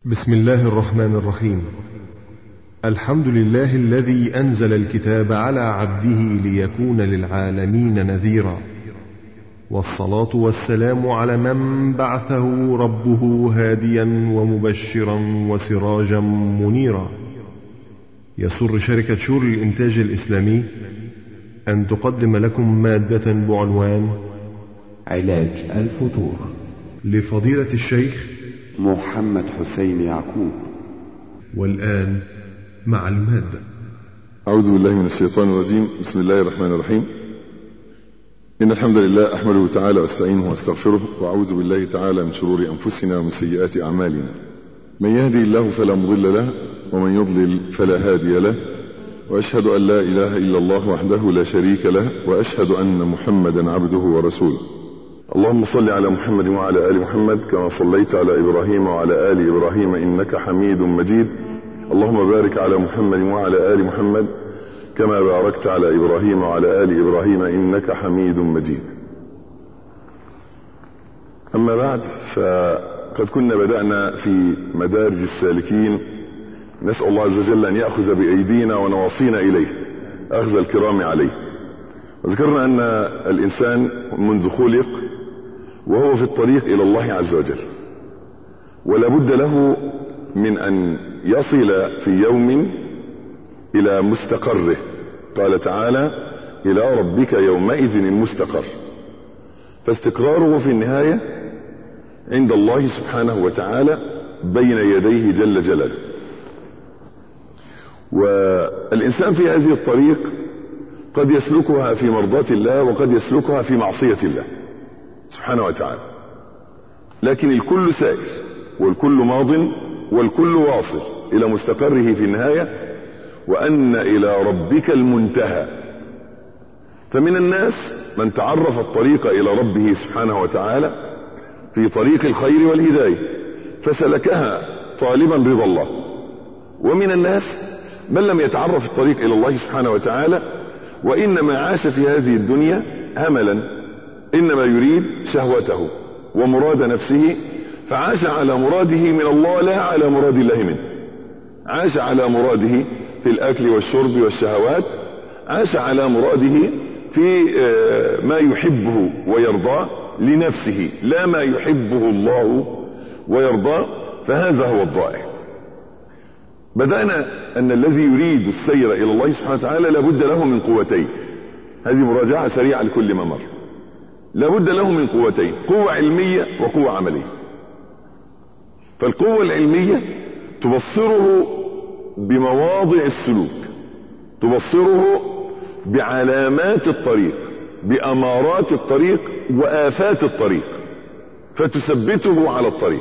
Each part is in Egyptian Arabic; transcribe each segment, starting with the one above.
بسم الله الرحمن الرحيم الحمد لله الذي انزل الكتاب على عبده ليكون للعالمين نذيرا والصلاه والسلام على من بعثه ربه هاديا ومبشرا وسراجا منيرا يسر شركه شور الانتاج الاسلامي ان تقدم لكم ماده بعنوان علاج الفتور لفضيله الشيخ محمد حسين يعقوب والان مع الماده أعوذ بالله من الشيطان الرجيم بسم الله الرحمن الرحيم إن الحمد لله أحمده تعالى وأستعينه وأستغفره وأعوذ بالله تعالى من شرور أنفسنا ومن سيئات أعمالنا من يهدي الله فلا مضل له ومن يضلل فلا هادي له وأشهد أن لا إله إلا الله وحده لا شريك له وأشهد أن محمدا عبده ورسوله اللهم صل على محمد وعلى آل محمد كما صليت على إبراهيم وعلى آل إبراهيم إنك حميد مجيد اللهم بارك على محمد وعلى آل محمد كما باركت على إبراهيم وعلى آل إبراهيم إنك حميد مجيد أما بعد فقد كنا بدأنا في مدارج السالكين نسأل الله عز وجل أن يأخذ بأيدينا ونواصينا إليه أخذ الكرام عليه وذكرنا أن الإنسان منذ خلق وهو في الطريق إلى الله عز وجل ولا بد له من أن يصل في يوم إلى مستقره قال تعالى إلى ربك يومئذ المستقر فاستقراره في النهاية عند الله سبحانه وتعالى بين يديه جل جلاله والإنسان في هذه الطريق قد يسلكها في مرضاة الله وقد يسلكها في معصية الله سبحانه وتعالى لكن الكل سائر والكل ماض والكل واصل الى مستقره في النهاية وان الى ربك المنتهى فمن الناس من تعرف الطريق الى ربه سبحانه وتعالى في طريق الخير والهداية فسلكها طالبا رضا الله ومن الناس من لم يتعرف الطريق الى الله سبحانه وتعالى وانما عاش في هذه الدنيا هملا انما يريد شهوته ومراد نفسه فعاش على مراده من الله لا على مراد الله منه عاش على مراده في الاكل والشرب والشهوات عاش على مراده في ما يحبه ويرضاه لنفسه لا ما يحبه الله ويرضاه فهذا هو الضائع بدأنا أن الذي يريد السير إلى الله سبحانه وتعالى لابد له من قوتين هذه مراجعة سريعة لكل ما مر لابد له من قوتين قوة علمية وقوة عملية فالقوة العلمية تبصره بمواضع السلوك تبصره بعلامات الطريق بأمارات الطريق وآفات الطريق فتثبته على الطريق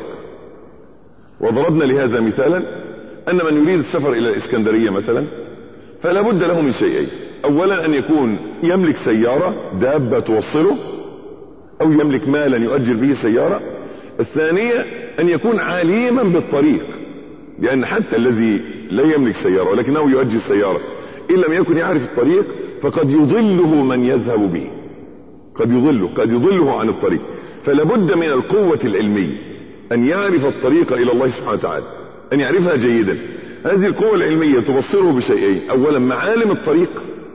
وضربنا لهذا مثالا أن من يريد السفر إلى الإسكندرية مثلا فلا بد له من شيئين أولا أن يكون يملك سيارة دابة توصله او يملك مالا يؤجر به سيارة الثانية ان يكون عليما بالطريق لان حتى الذي لا يملك سيارة ولكنه يؤجر سيارة ان لم يكن يعرف الطريق فقد يضله من يذهب به قد يضله قد يضله عن الطريق فلا بد من القوة العلمية ان يعرف الطريق الى الله سبحانه وتعالى ان يعرفها جيدا هذه القوة العلمية تبصره بشيئين اولا معالم الطريق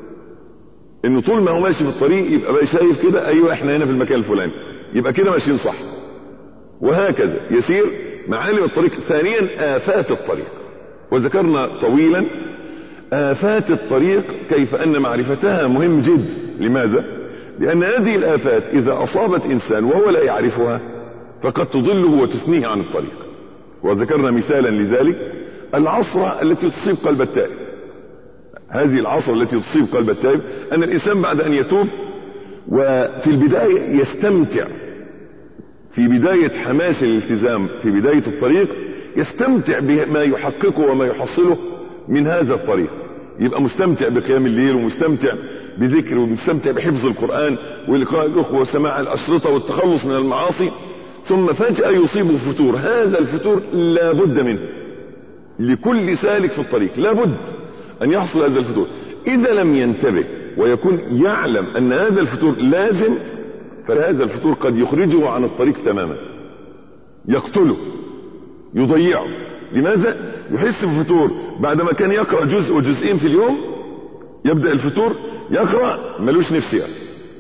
انه طول ما هو ماشي في الطريق يبقى بقى شايف كده ايوه احنا هنا في المكان الفلاني يبقى كده ماشيين صح وهكذا يسير معالم الطريق ثانيا افات الطريق وذكرنا طويلا افات الطريق كيف ان معرفتها مهم جدا لماذا لان هذه الافات اذا اصابت انسان وهو لا يعرفها فقد تضله وتثنيه عن الطريق وذكرنا مثالا لذلك العصرة التي تصيب قلب التائب هذه العصر التي تصيب قلب التائب ان الانسان بعد ان يتوب وفي البداية يستمتع في بداية حماس الالتزام في بداية الطريق يستمتع بما يحققه وما يحصله من هذا الطريق يبقى مستمتع بقيام الليل ومستمتع بذكر ومستمتع بحفظ القرآن ولقاء الأخوة وسماع الأشرطة والتخلص من المعاصي ثم فجأة يصيبه فتور هذا الفتور لا بد منه لكل سالك في الطريق لا بد أن يحصل هذا الفتور إذا لم ينتبه ويكون يعلم أن هذا الفتور لازم فهذا الفتور قد يخرجه عن الطريق تماما يقتله يضيعه لماذا يحس بفتور بعدما كان يقرأ جزء وجزئين في اليوم يبدأ الفتور يقرأ ملوش نفس يعني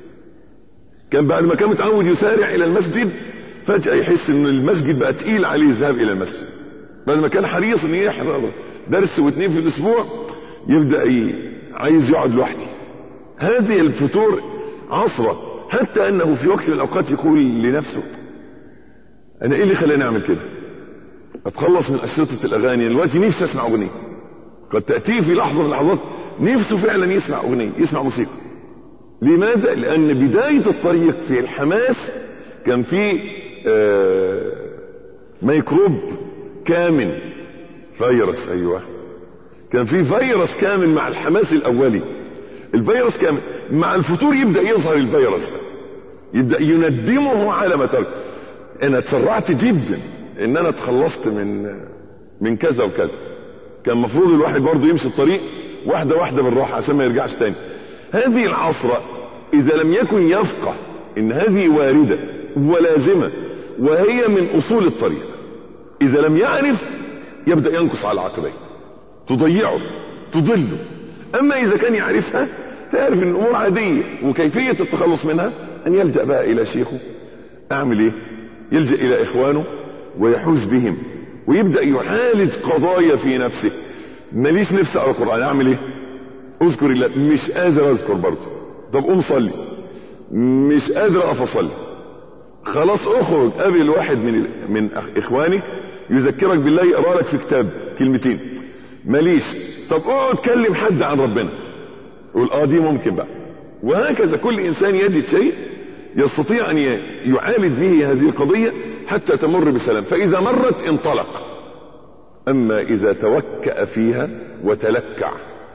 كان بعد ما كان متعود يسارع الى المسجد فجأة يحس ان المسجد بقى تقيل عليه الذهاب الى المسجد بعد ما كان حريص ان يحضر درس واثنين في الاسبوع يبدأ ي... عايز يقعد لوحده هذه الفتور عصرة حتى انه في وقت من الاوقات يقول لنفسه انا ايه اللي خلاني اعمل كده اتخلص من اشرطة الاغاني دلوقتي نفسي اسمع اغنية قد تأتيه في لحظة من اللحظات نفسه فعلا يسمع اغنية يسمع موسيقى لماذا لان بداية الطريق في الحماس كان في آه ميكروب كامن فيروس ايوه كان في فيروس كامن مع الحماس الاولي الفيروس كامن مع الفتور يبدأ يظهر الفيروس يبدأ يندمه على ما ترك انا تسرعت جدا ان انا اتخلصت من من كذا وكذا كان المفروض الواحد برضه يمشي الطريق واحدة واحدة بالراحة عشان ما يرجعش تاني هذه العصرة اذا لم يكن يفقه ان هذه واردة ولازمة وهي من اصول الطريق اذا لم يعرف يبدأ ينقص على العقبين تضيعه تضله اما اذا كان يعرفها تعرف ان الامور عادية وكيفية التخلص منها ان يلجأ بقى الى شيخه اعمل ايه يلجأ الى اخوانه ويحوز بهم ويبدأ يعالج قضايا في نفسه ماليش نفسي اقرا قرآن اعمل ايه اذكر الله مش قادر اذكر برضه طب قوم صلي مش قادر اقف اصلي خلاص اخرج قابل واحد من من اخوانك يذكرك بالله يقرا لك في كتاب كلمتين ماليش طب اقعد كلم حد عن ربنا يقول اه دي ممكن بقى وهكذا كل انسان يجد شيء يستطيع ان يعالج به هذه القضية حتى تمر بسلام فاذا مرت انطلق اما اذا توكأ فيها وتلكع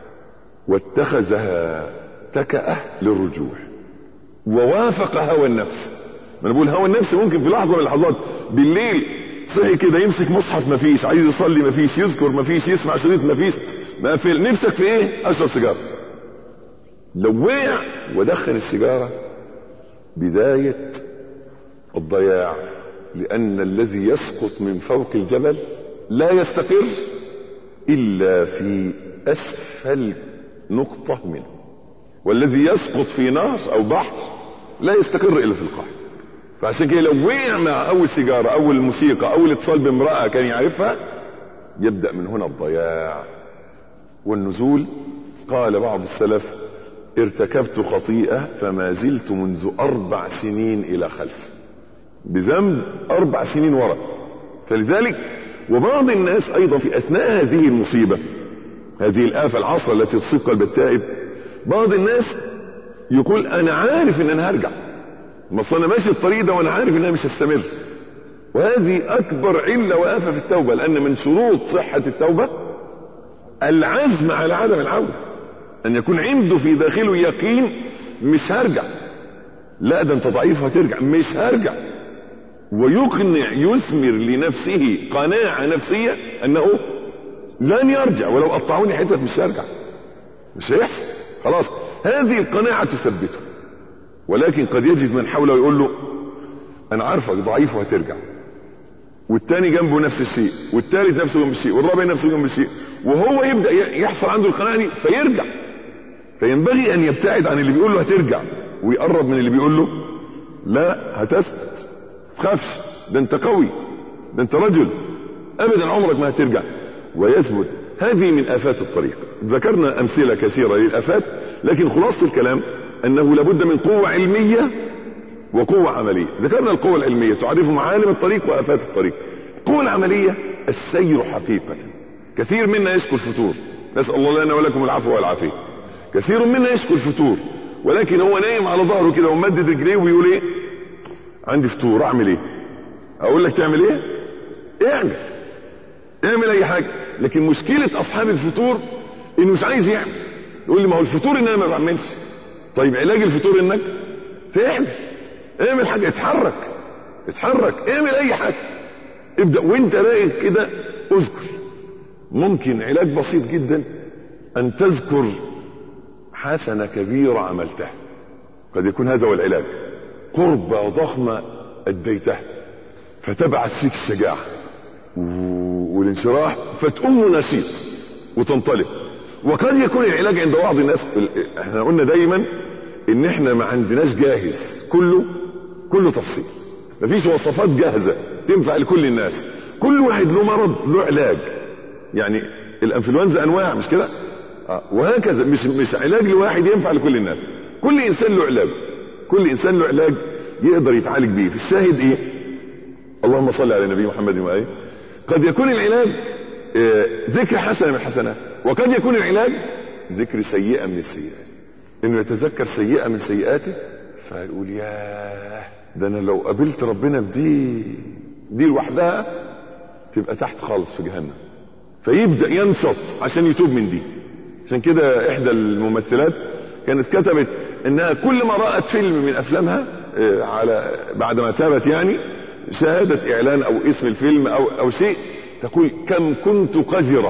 واتخذها تكأة للرجوع ووافق هوى النفس ما انا بقول هوى النفس ممكن في لحظة من اللحظات بالليل صحي كده يمسك مصحف مفيش عايز يصلي مفيش يذكر مفيش يسمع شريط مفيش ما في نفسك في ايه اشرب سيجاره لو وقع ودخن السيجاره بدايه الضياع لان الذي يسقط من فوق الجبل لا يستقر الا في اسفل نقطه منه والذي يسقط في نهر او بحر لا يستقر الا في القاع فعشان كده لو وقع مع اول سيجاره اول موسيقى اول اتصال بامراه كان يعرفها يبدا من هنا الضياع والنزول قال بعض السلف ارتكبت خطيئه فما زلت منذ اربع سنين الى خلف بذنب اربع سنين وراء فلذلك وبعض الناس ايضا في اثناء هذه المصيبه هذه الافه العصر التي تصيب قلب التائب بعض الناس يقول انا عارف ان انا هرجع ما اصل انا ماشي الطريق ده وانا عارف ان انا مش هستمر وهذه اكبر عله وافه في التوبه لان من شروط صحه التوبه العزم على عدم العوده ان يكون عنده في داخله يقين مش هرجع لا ده انت ضعيف هترجع مش هرجع ويقنع يثمر لنفسه قناعه نفسيه انه لن يرجع ولو قطعوني حتت مش هرجع مش هيحصل خلاص هذه القناعه تثبته ولكن قد يجد من حوله يقول له انا عارفك ضعيف وهترجع والتاني جنبه نفس الشيء والتالت نفسه جنب الشيء والرابع نفسه جنب الشيء وهو يبدا يحصل عنده القناعه دي فيرجع فينبغي ان يبتعد عن اللي بيقول له هترجع ويقرب من اللي بيقول له لا هتثبت تخافش ده انت قوي ده انت رجل ابدا عمرك ما هترجع ويثبت هذه من افات الطريق ذكرنا امثله كثيره للافات لكن خلاصه الكلام انه لابد من قوة علمية وقوة عملية ذكرنا القوة العلمية تعرف معالم الطريق وافات الطريق القوة العملية السير حقيقة كثير منا يشكو الفتور نسأل الله لنا ولكم العفو والعافية كثير منا يشكو الفتور ولكن هو نايم على ظهره كده ومدد رجليه ويقول ايه عندي فتور اعمل ايه اقول لك تعمل ايه اعمل اعمل اي حاجة لكن مشكلة اصحاب الفتور انه مش عايز يعمل يقول لي ما هو الفتور ان انا ما بعملش طيب علاج الفطور انك تعمل اعمل حاجة اتحرك اتحرك اعمل اي حاجة ابدأ وانت رايق كده اذكر ممكن علاج بسيط جدا ان تذكر حسنة كبيرة عملتها قد يكون هذا هو العلاج قربة ضخمة اديتها فتبعث فيك الشجاعة والانشراح فتقوم نشيط وتنطلق وقد يكون العلاج عند بعض الناس احنا قلنا دايما ان احنا ما عندناش جاهز كله كله تفصيل مفيش وصفات جاهزة تنفع لكل الناس كل واحد له مرض له علاج يعني الانفلونزا انواع مش كده آه. وهكذا مش مش علاج لواحد ينفع لكل الناس كل انسان له علاج كل انسان له علاج يقدر يتعالج بيه في الشاهد ايه اللهم صل على النبي محمد وآله قد يكون العلاج آه، ذكر حسنة من الحسنات وقد يكون العلاج ذكر سيئة من السيئات انه يتذكر سيئة من سيئاته فيقول ياه ده انا لو قابلت ربنا بدي دي لوحدها تبقى تحت خالص في جهنم فيبدأ ينشط عشان يتوب من دي عشان كده احدى الممثلات كانت كتبت انها كل ما رأت فيلم من افلامها آه، على بعد ما تابت يعني شاهدت اعلان او اسم الفيلم او او شيء تقول كم كنت قذرة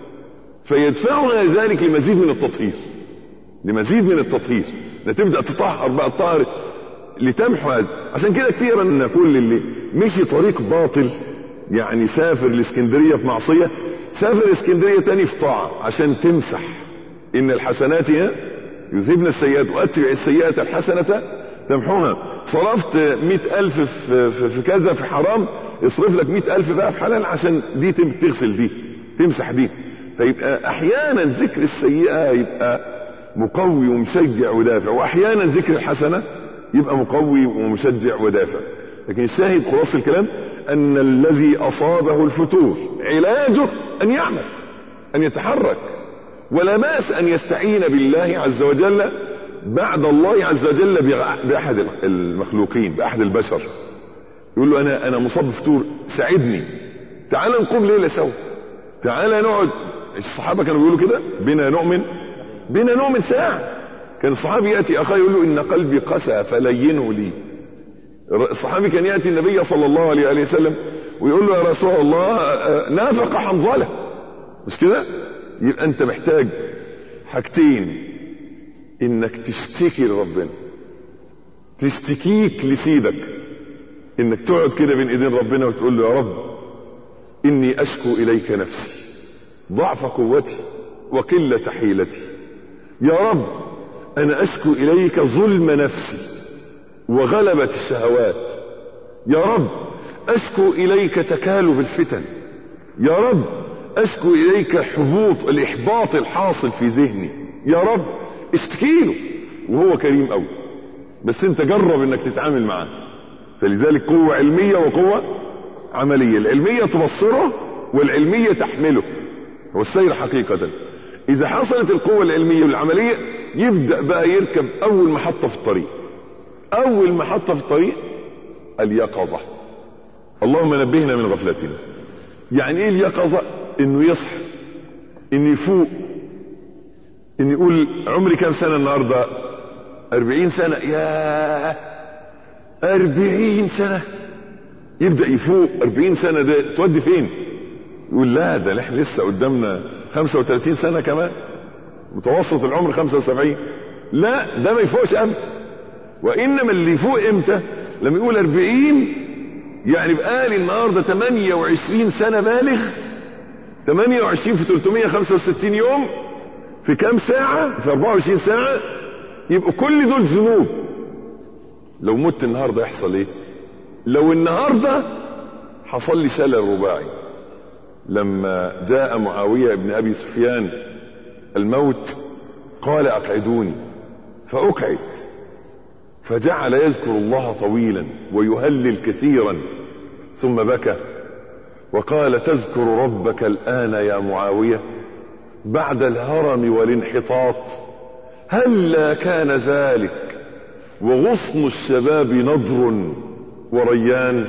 فيدفعها ذلك لمزيد من التطهير لمزيد من التطهير تبدأ تطهر بقى الطهر لتمحو هذا عشان كده كثيرا نقول للي مشي طريق باطل يعني سافر الاسكندرية في معصية سافر اسكندرية تاني في طاعة عشان تمسح ان الحسنات هي يذهبن السيئات واتبع السيئات الحسنة تمحوها صرفت مئة الف في, في, في كذا في حرام اصرف لك مئة الف بقى في حلال عشان دي تم- تغسل دي تمسح دي فيبقى احيانا ذكر السيئة يبقى مقوي ومشجع ودافع واحيانا ذكر الحسنة يبقى مقوي ومشجع ودافع لكن الشاهد خلاص الكلام ان الذي اصابه الفتور علاجه ان يعمل ان يتحرك ولا بأس ان يستعين بالله عز وجل بعد الله عز وجل بغ- باحد المخلوقين باحد البشر يقول له انا انا مصاب بفتور ساعدني تعال نقوم ليله سوا تعال نقعد الصحابه كانوا بيقولوا كده بنا نؤمن بنا نؤمن ساعه كان الصحابي ياتي اخاه يقول له ان قلبي قسى فلينه لي الصحابي كان ياتي النبي صلى الله عليه وآله وسلم ويقول له يا رسول الله آه، نافق حنظله مش كده يبقى انت محتاج حاجتين انك تشتكي لربنا تشتكيك لسيدك انك تقعد كده بين ايدين ربنا وتقول له يا رب اني اشكو اليك نفسي ضعف قوتي وقلة حيلتي يا رب انا اشكو اليك ظلم نفسي وغلبة الشهوات يا رب اشكو اليك تكالب الفتن يا رب اشكو اليك حبوط الاحباط الحاصل في ذهني يا رب اشتكيله وهو كريم قوي بس انت جرب انك تتعامل معاه فلذلك قوة علمية وقوة عملية العلمية تبصره والعلمية تحمله هو السير حقيقة اذا حصلت القوة العلمية والعملية يبدأ بقى يركب اول محطة في الطريق اول محطة في الطريق اليقظة اللهم نبهنا من غفلتنا يعني ايه اليقظة انه يصحى انه يفوق ان يقول عمري كام سنة النهاردة اربعين سنة يا اربعين سنة يبدأ يفوق اربعين سنة ده تودي فين يقول لا ده احنا لسه قدامنا خمسة وثلاثين سنة كمان متوسط العمر خمسة وسبعين لا ده ما يفوقش ابدا وانما اللي يفوق امتى لما يقول اربعين يعني بقالي النهاردة 28 سنة بالغ 28 في 365 يوم في كام ساعة في 24 ساعة يبقوا كل دول ذنوب لو مت النهاردة يحصل ايه لو النهاردة حصل لي شلل رباعي لما جاء معاوية بن ابي سفيان الموت قال اقعدوني فاقعد فجعل يذكر الله طويلا ويهلل كثيرا ثم بكى وقال تذكر ربك الآن يا معاوية بعد الهرم والانحطاط هلا كان ذلك وغصن الشباب نضر وريان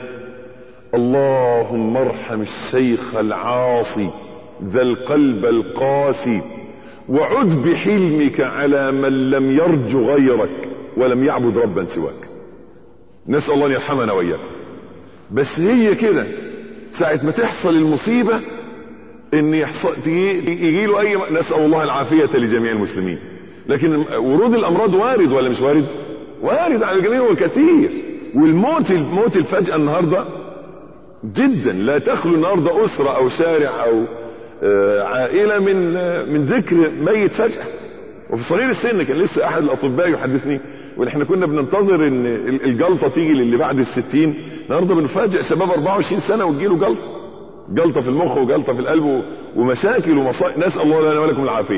اللهم ارحم الشيخ العاصي ذا القلب القاسي وعد بحلمك على من لم يرج غيرك ولم يعبد ربا سواك نسأل الله ان يرحمنا وإياكم بس هي كده ساعة ما تحصل المصيبة ان يحصل يجي له اي نسأل الله العافية لجميع المسلمين لكن ورود الامراض وارد ولا مش وارد وارد على الجميع وكثير والموت الموت الفجأة النهاردة جدا لا تخلو النهارده اسره او شارع او آه، عائله من آه، من ذكر ميت فجاه وفي صغير السن كان لسه احد الاطباء يحدثني واحنا كنا بننتظر ان ال- الجلطه تيجي للي بعد الستين النهارده بنفاجئ شباب 24 سنه وتجيله جلطه جلطه في المخ وجلطه في القلب و- ومشاكل ومصائب نسال الله لنا ولكم العافيه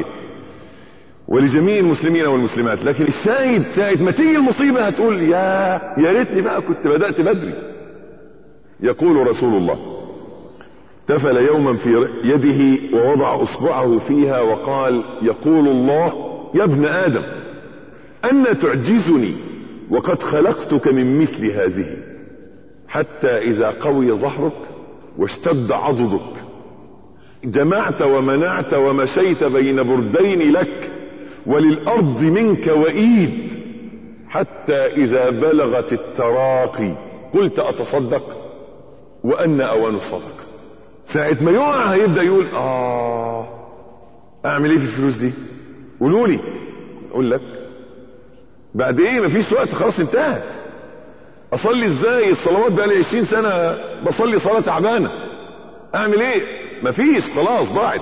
ولجميع المسلمين والمسلمات لكن السايب ساعه ما تيجي المصيبه هتقول يا يا ريتني بقى كنت بدات بدري يقول رسول الله تفل يوما في يده ووضع اصبعه فيها وقال يقول الله يا ابن ادم ان تعجزني وقد خلقتك من مثل هذه حتى اذا قوي ظهرك واشتد عضدك جمعت ومنعت ومشيت بين بردين لك وللارض منك وئيد حتى اذا بلغت التراقي قلت اتصدق وان اوان الصدقه ساعة ما يقع هيبدأ يقول اه اعمل ايه في الفلوس دي قولوا لي اقول لك بعد ايه مفيش وقت خلاص انتهت اصلي ازاي الصلوات بقى لي 20 سنة بصلي صلاة تعبانة اعمل ايه مفيش خلاص ضاعت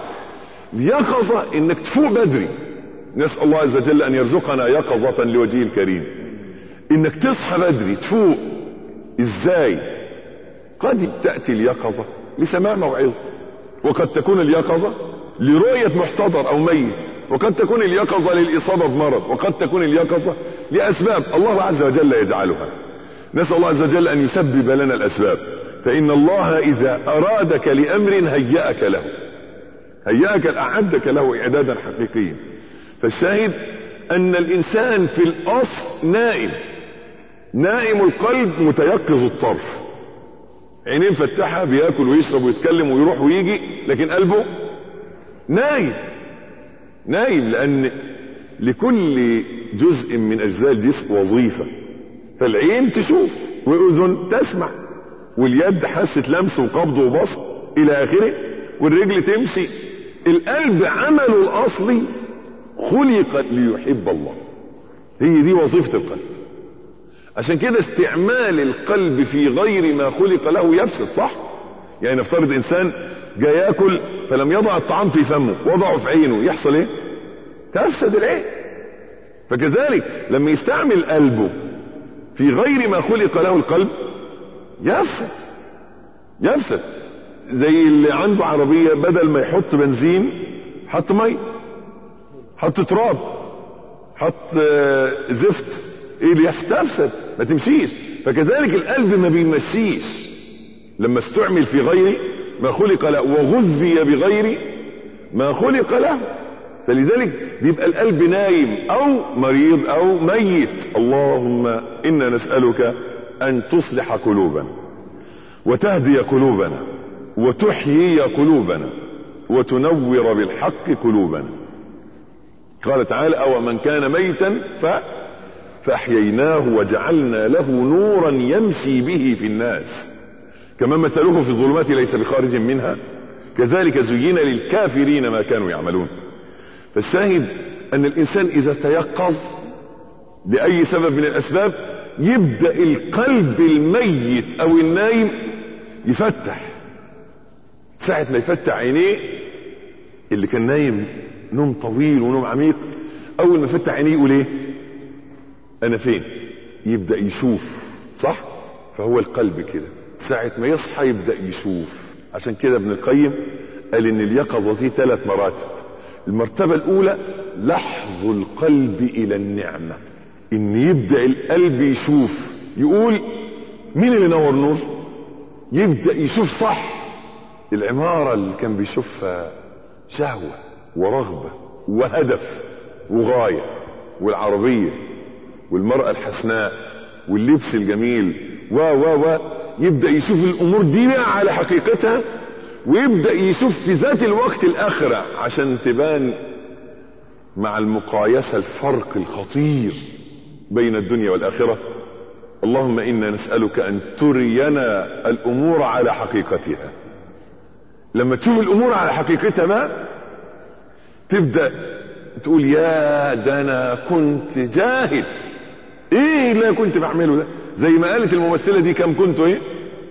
اليقظة انك تفوق بدري نسأل الله عز وجل ان يرزقنا يقظة لوجهه الكريم انك تصحى بدري تفوق ازاي قد تأتي اليقظة لسماع موعظة وقد تكون اليقظة لرؤية محتضر او ميت وقد تكون اليقظة للإصابة بمرض وقد تكون اليقظة لأسباب الله عز وجل يجعلها نسأل الله عز وجل أن يسبب لنا الأسباب فإن الله إذا أرادك لأمر هيأك له هيأك أعدك له إعدادا حقيقيا فالشاهد أن الإنسان في الأصل نائم نائم القلب متيقظ الطرف عينيه مفتحه بياكل ويشرب ويتكلم ويروح ويجي لكن قلبه نايم نايم لان لكل جزء من اجزاء الجسم وظيفه فالعين تشوف والاذن تسمع واليد حاسه لمس وقبض وبسط الى اخره والرجل تمشي القلب عمله الاصلي خلق ليحب الله هي دي وظيفه القلب عشان كده استعمال القلب في غير ما خلق له يفسد صح يعني نفترض انسان جاي ياكل فلم يضع الطعام في فمه وضعه في عينه يحصل ايه تفسد العين فكذلك لما يستعمل قلبه في غير ما خلق له القلب يفسد يفسد زي اللي عنده عربية بدل ما يحط بنزين حط مي حط تراب حط آه، زفت ايه اللي يستفسد ما تمشيش فكذلك القلب ما بيمشيش لما استعمل في غير ما خلق له وغذي بغير ما خلق له فلذلك بيبقى القلب نايم او مريض او ميت اللهم انا نسألك ان تصلح قلوبنا وتهدي قلوبنا وتحيي قلوبنا وتنور بالحق قلوبنا قال تعالى او من كان ميتا ف فاحييناه وجعلنا له نورا يمشي به في الناس كما مثله في الظلمات ليس بخارج منها كذلك زين للكافرين ما كانوا يعملون فالشاهد ان الانسان اذا تيقظ لاي سبب من الاسباب يبدا القلب الميت او النايم يفتح ساعة ما يفتح عينيه اللي كان نايم نوم طويل ونوم عميق اول ما يفتح عينيه يقول ايه انا فين يبدا يشوف صح فهو القلب كده ساعة ما يصحى يبدا يشوف عشان كده ابن القيم قال ان اليقظة دي ثلاث مراتب المرتبة الاولى لحظ القلب الى النعمة ان يبدا القلب يشوف يقول مين اللي نور نور يبدا يشوف صح العمارة اللي كان بيشوفها شهوة ورغبة وهدف وغاية والعربية والمرأة الحسناء واللبس الجميل و و و يبدأ يشوف الأمور دي بقى على حقيقتها ويبدأ يشوف في ذات الوقت الآخرة عشان تبان مع المقايسة الفرق الخطير بين الدنيا والآخرة اللهم إنا نسألك أن ترينا الأمور على حقيقتها لما تشوف الأمور على حقيقتها بقى تبدأ تقول يا ده أنا كنت جاهل ايه اللي كنت بعمله ده زي ما قالت الممثلة دي كم كنت ايه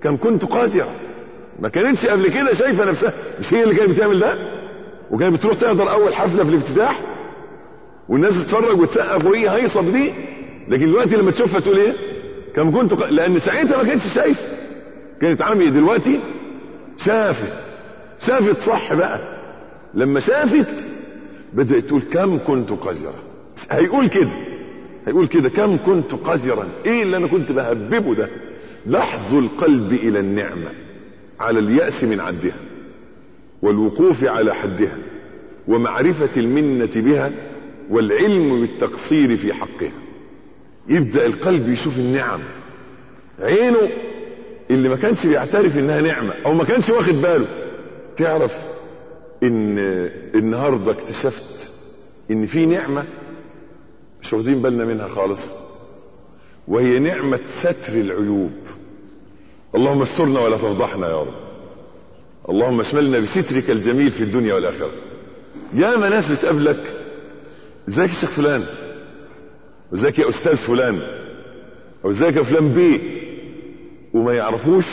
كم كنت قادرة ما كانتش قبل كده شايفة نفسها مش هي اللي كانت بتعمل ده وكانت بتروح تحضر اول حفلة في الافتتاح والناس تتفرج وتسقف وهي هيصة بدي لكن دلوقتي لما تشوفها تقول ايه كم كنت ق... لان ساعتها ما كانتش شايفة كانت عامية دلوقتي شافت شافت صح بقى لما شافت بدأت تقول كم كنت قذرة هيقول كده هيقول كده كم كنت قذرا ايه اللي انا كنت بهببه ده لحظ القلب الى النعمة على اليأس من عدها والوقوف على حدها ومعرفة المنة بها والعلم بالتقصير في حقها يبدأ القلب يشوف النعم عينه اللي ما كانش بيعترف انها نعمة او ما كانش واخد باله تعرف ان النهاردة اكتشفت ان في نعمة مش واخدين بالنا منها خالص وهي نعمة ستر العيوب اللهم استرنا ولا تفضحنا يا رب اللهم اشملنا بسترك الجميل في الدنيا والآخرة يا ما ناس بتقابلك ازيك يا شيخ فلان وازيك يا استاذ فلان او ازيك يا فلان بيه وما يعرفوش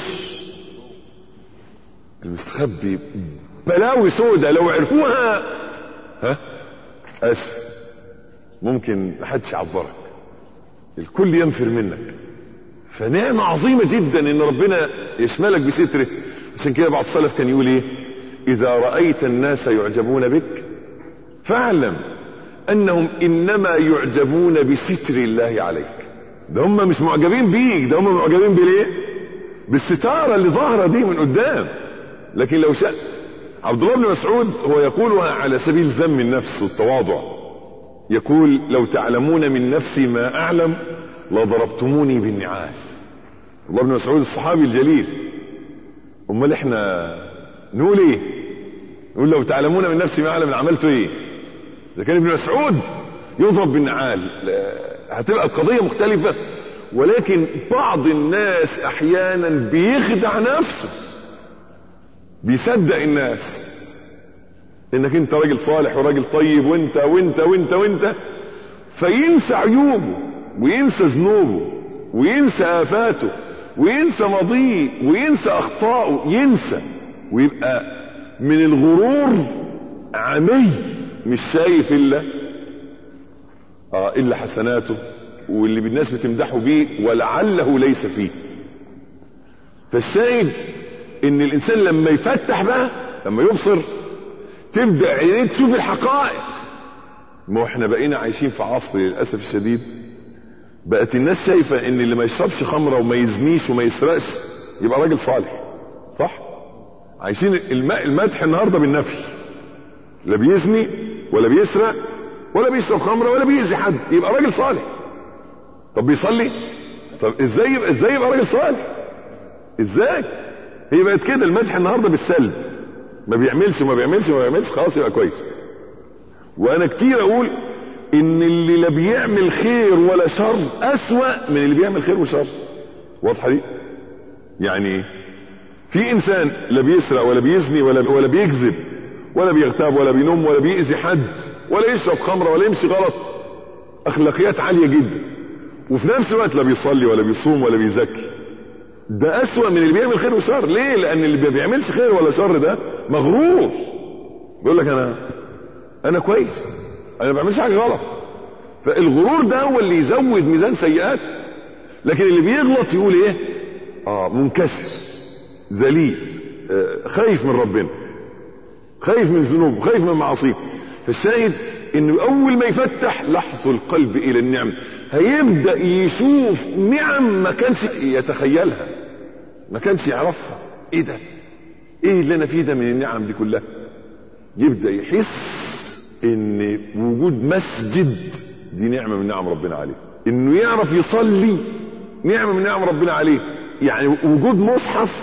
المستخبي بلاوي سودة لو عرفوها ها اسف ممكن محدش يعبرك الكل ينفر منك فنعمة عظيمة جدا ان ربنا يشملك بستره عشان كده بعض السلف كان يقول ايه اذا رأيت الناس يعجبون بك فاعلم انهم انما يعجبون بستر الله عليك ده هم مش معجبين بيك ده هم معجبين بالايه بالستارة اللي ظاهرة دي من قدام لكن لو شاء عبد الله بن مسعود هو يقولها على سبيل ذم النفس والتواضع يقول لو تعلمون من نفسي ما اعلم لضربتموني بالنعال الله بن مسعود الصحابي الجليل امال احنا نقول ايه نقول لو تعلمون من نفسي ما اعلم عملت ايه ده كان ابن مسعود يضرب بالنعال هتبقى القضية مختلفة ولكن بعض الناس احيانا بيخدع نفسه بيصدق الناس انك انت راجل صالح وراجل طيب وانت وانت وانت وانت فينسى عيوبه وينسى ذنوبه وينسى افاته وينسى ماضيه وينسى اخطائه ينسى ويبقى من الغرور عمي مش شايف الا اه الا حسناته واللي الناس بتمدحه بيه ولعله ليس فيه فالشاهد ان الانسان لما يفتح بقى لما يبصر تبدا عينيه تشوف الحقائق ما احنا بقينا عايشين في عصر للاسف الشديد بقت الناس شايفه ان اللي ما يشربش خمره وما يزنيش وما يسرقش يبقى راجل صالح صح عايشين المدح النهارده بالنفي لا بيزني ولا بيسرق ولا بيشرب خمره ولا بيأذي حد يبقى راجل صالح طب بيصلي طب ازاي يبقى ازاي يبقى راجل صالح ازاي هي بقت كده المدح النهارده بالسلب ما بيعملش وما بيعملش وما بيعملش خلاص يبقى كويس وانا كتير اقول ان اللي لا بيعمل خير ولا شر اسوأ من اللي بيعمل خير وشر واضحه دي يعني في انسان لا بيسرق ولا بيزني ولا ولا بيكذب ولا بيغتاب ولا بينم ولا بيأذي حد ولا يشرب خمره ولا يمشي غلط اخلاقيات عاليه جدا وفي نفس الوقت لا بيصلي ولا بيصوم ولا بيزكي ده اسوأ من اللي بيعمل خير وشر ليه لان اللي ما بيعملش خير ولا شر ده مغرور بيقول لك انا انا كويس انا ما بعملش حاجه غلط فالغرور ده هو اللي يزود ميزان سيئاته لكن اللي بيغلط يقول ايه اه منكسر ذليل آه خايف من ربنا خايف من ذنوبه خايف من معاصيه فالشاهد انه اول ما يفتح لحظ القلب الى النعم هيبدا يشوف نعم ما كانش يتخيلها ما كانش يعرفها ايه ده ايه اللي انا فيه ده من النعم دي كلها يبدا يحس ان وجود مسجد دي نعمه من نعم ربنا عليه انه يعرف يصلي نعمه من نعم ربنا عليه يعني وجود مصحف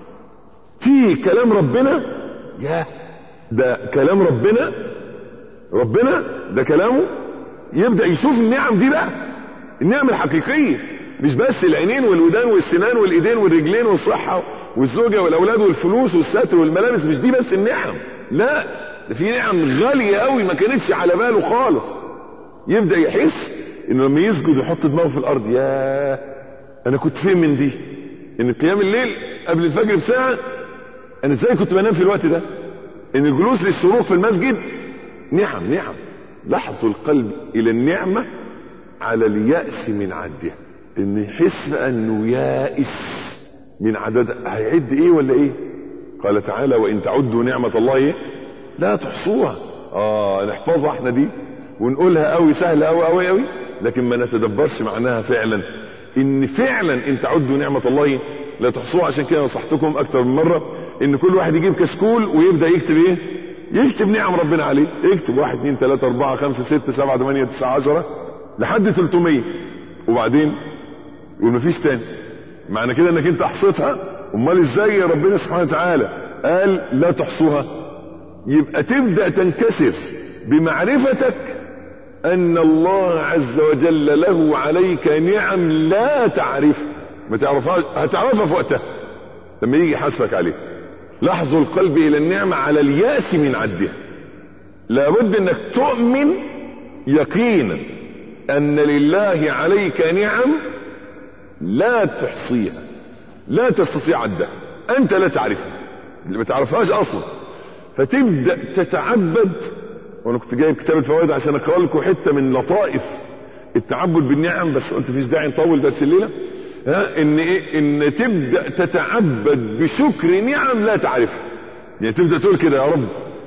فيه كلام ربنا يا ده كلام ربنا ربنا ده كلامه يبدا يشوف النعم دي بقى النعم الحقيقيه مش بس العينين والودان والسنان والايدين والرجلين والصحه والزوجه والاولاد والفلوس والستر والملابس مش دي بس النعم لا ده في نعم غاليه قوي ما كانتش على باله خالص يبدا يحس انه لما يسجد يحط دماغه في الارض يا انا كنت فين من دي ان قيام الليل قبل الفجر بساعة انا ازاي كنت بنام في الوقت ده ان الجلوس للشروق في المسجد نعم نعم لحظ القلب الى النعمة على اليأس من عدها ان يحس بقى انه يائس من عددها هيعد ايه ولا ايه قال تعالى وان تعدوا نعمة الله إيه؟ لا تحصوها اه نحفظها احنا دي ونقولها قوي سهلة قوي قوي قوي لكن ما نتدبرش معناها فعلا ان فعلا ان تعدوا نعمة الله لا تحصوها عشان كده نصحتكم اكتر من مرة ان كل واحد يجيب كشكول ويبدأ يكتب ايه يكتب نعم ربنا عليه يكتب واحد اثنين ثلاثة اربعة خمسة ستة سبعة ثمانية تسعة عشرة لحد 300 وبعدين يقول مفيش تاني معنى كده انك انت احصيتها امال ازاي يا ربنا سبحانه وتعالى قال لا تحصوها يبقى تبدأ تنكسر بمعرفتك ان الله عز وجل له عليك نعم لا تعرفها ما تعرفهاش هتعرفها في وقتها لما يجي يحاسبك عليها لحظ القلب الى النعمة على اليأس من عدها لابد انك تؤمن يقينا ان لله عليك نعم لا تحصيها لا تستطيع عدها انت لا تعرفها اللي ما تعرفهاش اصلا فتبدأ تتعبد وانا كنت جايب كتاب الفوائد عشان اقرا لكم حته من لطائف التعبد بالنعم بس قلت فيش داعي نطول بس الليله ها ان ايه ان تبدا تتعبد بشكر نعم لا تعرفها يعني تبدا تقول كده يا رب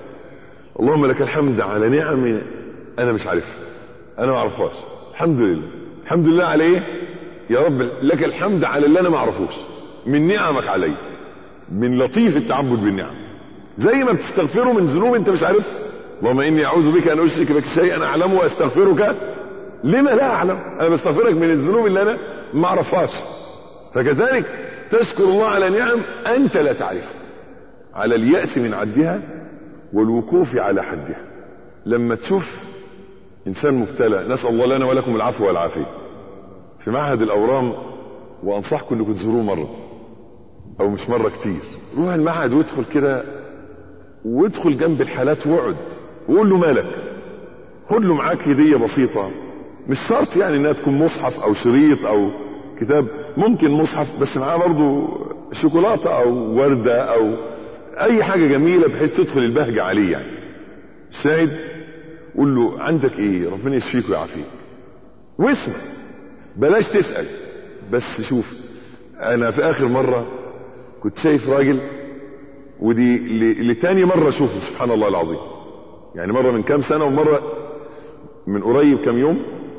اللهم لك الحمد على نعم انا مش عارفها انا ما اعرفهاش الحمد لله الحمد لله على ايه يا رب لك الحمد على اللي انا ما اعرفوش من نعمك علي من لطيف التعبد بالنعم زي ما بتستغفره من ذنوب انت مش عارفها اللهم اني اعوذ بك ان اشرك بك شيئا اعلمه واستغفرك لما لا اعلم انا بستغفرك من الذنوب اللي انا ما اعرفهاش فكذلك تشكر الله على نعم انت لا تعرفها على اليأس من عدها والوقوف على حدها لما تشوف انسان مبتلى نسأل الله لنا ولكم العفو والعافية في معهد الاورام وانصحكم انكم تزوروه مرة او مش مرة كتير روح المعهد وادخل كده وادخل جنب الحالات واقعد وقول له مالك خد له معاك هدية بسيطة مش شرط يعني انها تكون مصحف او شريط او كتاب ممكن مصحف بس معاه برضه شوكولاتة او وردة او اي حاجة جميلة بحيث تدخل البهجة عليه يعني الشاهد قول له عندك ايه ربنا يشفيك ويعافيك واسمع بلاش تسأل بس شوف انا في اخر مرة كنت شايف راجل ودي لتاني مرة اشوفه سبحان الله العظيم يعني مرة من كام سنة ومرة من قريب كام يوم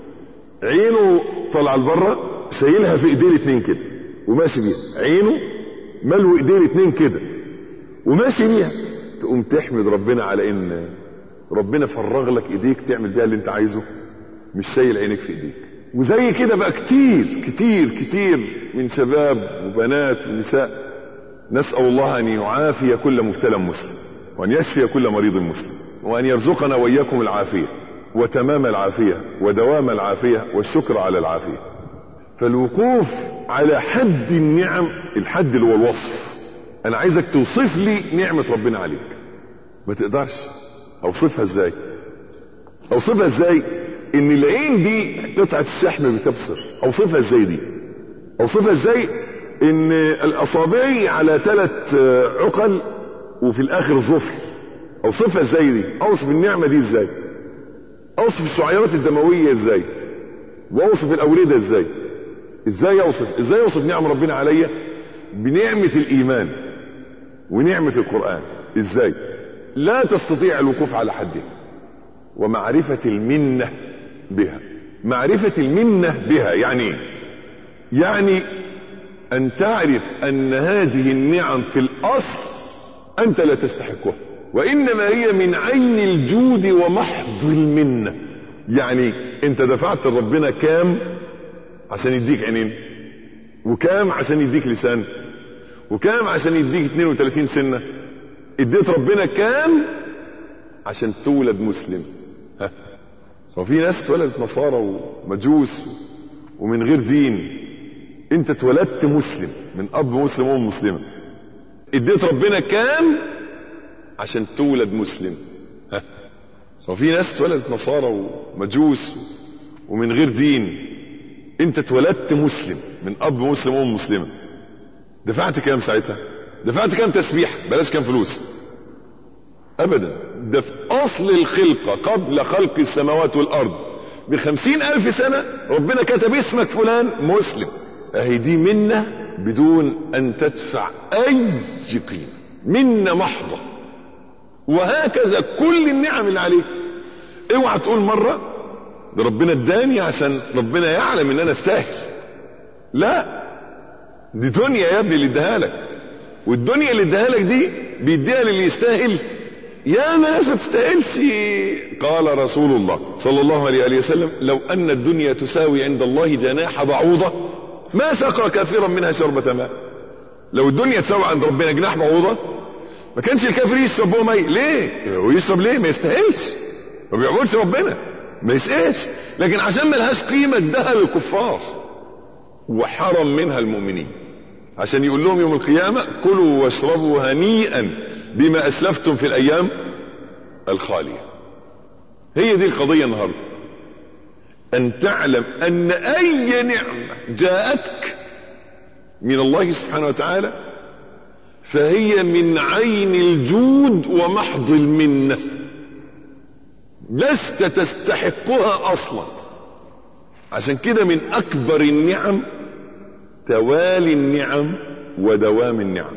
عينه طالعه لبره شايلها في ايديه الاتنين كده وماشي بيها عينه ملو ايديه الاتنين كده وماشي بيها تقوم تحمد ربنا على ان ربنا فرغ لك ايديك تعمل بيها اللي انت عايزه مش شايل عينك في ايديك وزي كده بقى كتير كتير كتير من شباب وبنات ونساء نسأل الله ان يعافي كل مبتلى مسلم وان يشفي كل مريض مسلم وان يرزقنا واياكم العافيه وتمام العافية ودوام العافية والشكر على العافية فالوقوف على حد النعم الحد اللي هو الوصف انا عايزك توصف لي نعمة ربنا عليك ما تقدرش اوصفها ازاي اوصفها ازاي ان العين دي قطعة الشحم بتبصر اوصفها ازاي دي اوصفها ازاي ان الاصابع على ثلاث عقل وفي الاخر ظفر اوصفها ازاي دي اوصف النعمة دي ازاي اوصف الشعيرات الدموية ازاي واوصف الاوردة ازاي ازاي اوصف ازاي اوصف نعم ربنا عليا بنعمة الايمان ونعمة القرآن ازاي لا تستطيع الوقوف على حدها ومعرفة المنة بها معرفة المنة بها يعني ايه يعني ان تعرف ان هذه النعم في الاصل انت لا تستحقها وانما هي من عين الجود ومحض المنة يعني انت دفعت لربنا كام عشان يديك عينين وكام عشان يديك لسان وكام عشان يديك 32 سنة اديت ربنا كام عشان تولد مسلم ها وفي ناس اتولدت نصارى ومجوس ومن غير دين انت اتولدت مسلم من اب مسلم وام مسلمه اديت ربنا كام عشان تولد مسلم ها وفي ناس اتولدت نصارى ومجوس ومن غير دين انت اتولدت مسلم من اب مسلم وام مسلمه دفعت كام ساعتها دفعت كام تسبيح بلاش كام فلوس ابدا ده في اصل الخلقة قبل خلق السماوات والارض بخمسين الف سنة ربنا كتب اسمك فلان مسلم اهي دي منة بدون ان تدفع اي قيمة منة محضة وهكذا كل النعم اللي عليك اوعى تقول مرة ده ربنا اداني عشان ربنا يعلم ان انا استاهل لا دي دنيا يا ابني اللي اداها لك والدنيا اللي اداها لك دي بيديها للي يستاهل يا ناس ما تستاهلش قال رسول الله صلى الله عليه وآله وسلم لو ان الدنيا تساوي عند الله جناح بعوضة ما سقى كثيرا منها شربة ماء لو الدنيا تساوي عند ربنا جناح بعوضة ما كانش الكافر يشرب بها مي ليه ويشرب ليه ما يستاهلش ما بيعبدش ربنا ما يسقاش لكن عشان ما لهاش قيمة ادها للكفار وحرم منها المؤمنين عشان يقول لهم يوم القيامة كلوا واشربوا هنيئا بما اسلفتم في الايام الخالية هي دي القضية النهاردة ان تعلم ان اي نعمة جاءتك من الله سبحانه وتعالى فهي من عين الجود ومحض المنه لست تستحقها اصلا عشان كده من اكبر النعم توالي النعم ودوام النعم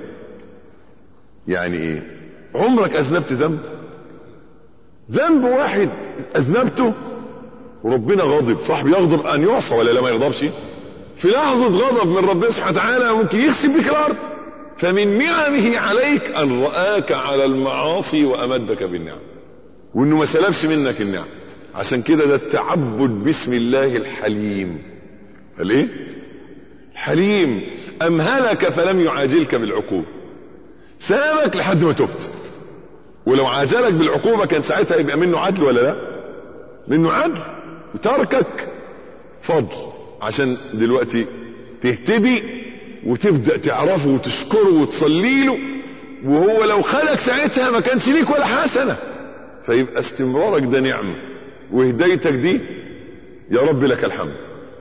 يعني ايه عمرك اذنبت ذنب ذنب واحد اذنبته وربنا غضب صح بيغضب ان يعصى ولا لا ما يغضبش في لحظة غضب من ربنا سبحانه وتعالى ممكن يخسف بك الارض فمن نعمه عليك ان رآك على المعاصي وامدك بالنعم وانه ما سلبش منك النعم عشان كده ده التعبد باسم الله الحليم الايه الحليم امهلك فلم يعاجلك بالعقوبة سابك لحد ما تبت ولو عاجلك بالعقوبة كان ساعتها يبقى منه عدل ولا لا منه عدل وتركك فضل عشان دلوقتي تهتدي وتبدأ تعرفه وتشكره وتصلي له وهو لو خلق ساعتها ما كانش ليك ولا حسنه فيبقى استمرارك ده نعمة وهدايتك دي يا رب لك الحمد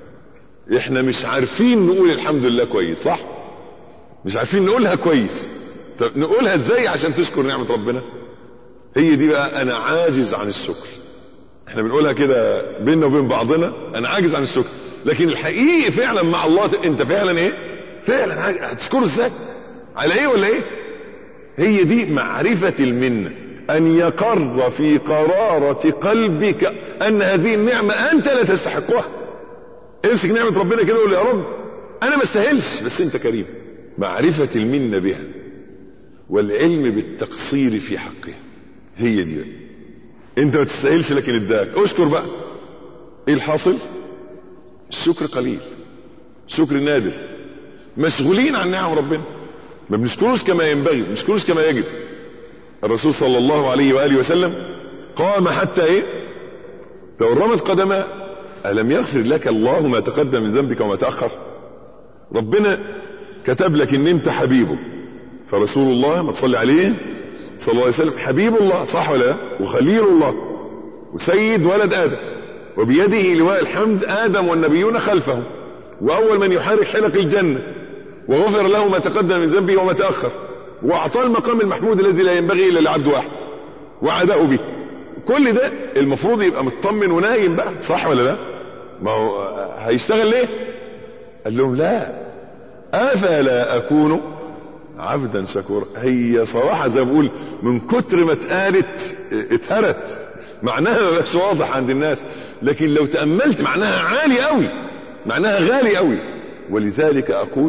احنا مش عارفين نقول الحمد لله كويس صح مش عارفين نقولها كويس طب نقولها ازاي عشان تشكر نعمة ربنا هي دي بقى انا عاجز عن الشكر احنا بنقولها كده بيننا وبين بعضنا انا عاجز عن الشكر لكن الحقيقي فعلا مع الله انت فعلا ايه فعلا هتشكره ازاي على ايه ولا ايه هي دي معرفة المنه ان يقر في قرارة قلبك ان هذه النعمة انت لا تستحقها امسك نعمة ربنا كده وقول يا رب انا ما استاهلش بس انت كريم معرفة المنة بها والعلم بالتقصير في حقها هي دي بقى. انت ما تستاهلش لكن اداك اشكر بقى ايه الحاصل الشكر قليل شكر نادر مشغولين عن نعم ربنا ما بنشكروش كما ينبغي ما بنشكروش كما يجب الرسول صلى الله عليه وآله وسلم قام حتى ايه تورمت قدماه ألم يغفر لك الله ما تقدم من ذنبك وما تأخر ربنا كتب لك ان انت حبيبه فرسول الله ما تصلي عليه صلى الله عليه وسلم حبيب الله صح ولا لا وخليل الله وسيد ولد آدم وبيده لواء الحمد آدم والنبيون خلفه وأول من يحرك حلق الجنة وغفر له ما تقدم من ذنبه وما تأخر واعطاه المقام المحمود الذي لا ينبغي الا لعبد واحد وعداه به كل ده المفروض يبقى مطمن ونايم بقى صح ولا لا ما هو هيشتغل ليه قال لهم لا افلا اكون عبدا شكورا هي صراحة زي ما بقول من كتر ما اتقالت اتهرت معناها ما بقاش واضح عند الناس لكن لو تأملت معناها عالي قوي معناها غالي قوي ولذلك اقول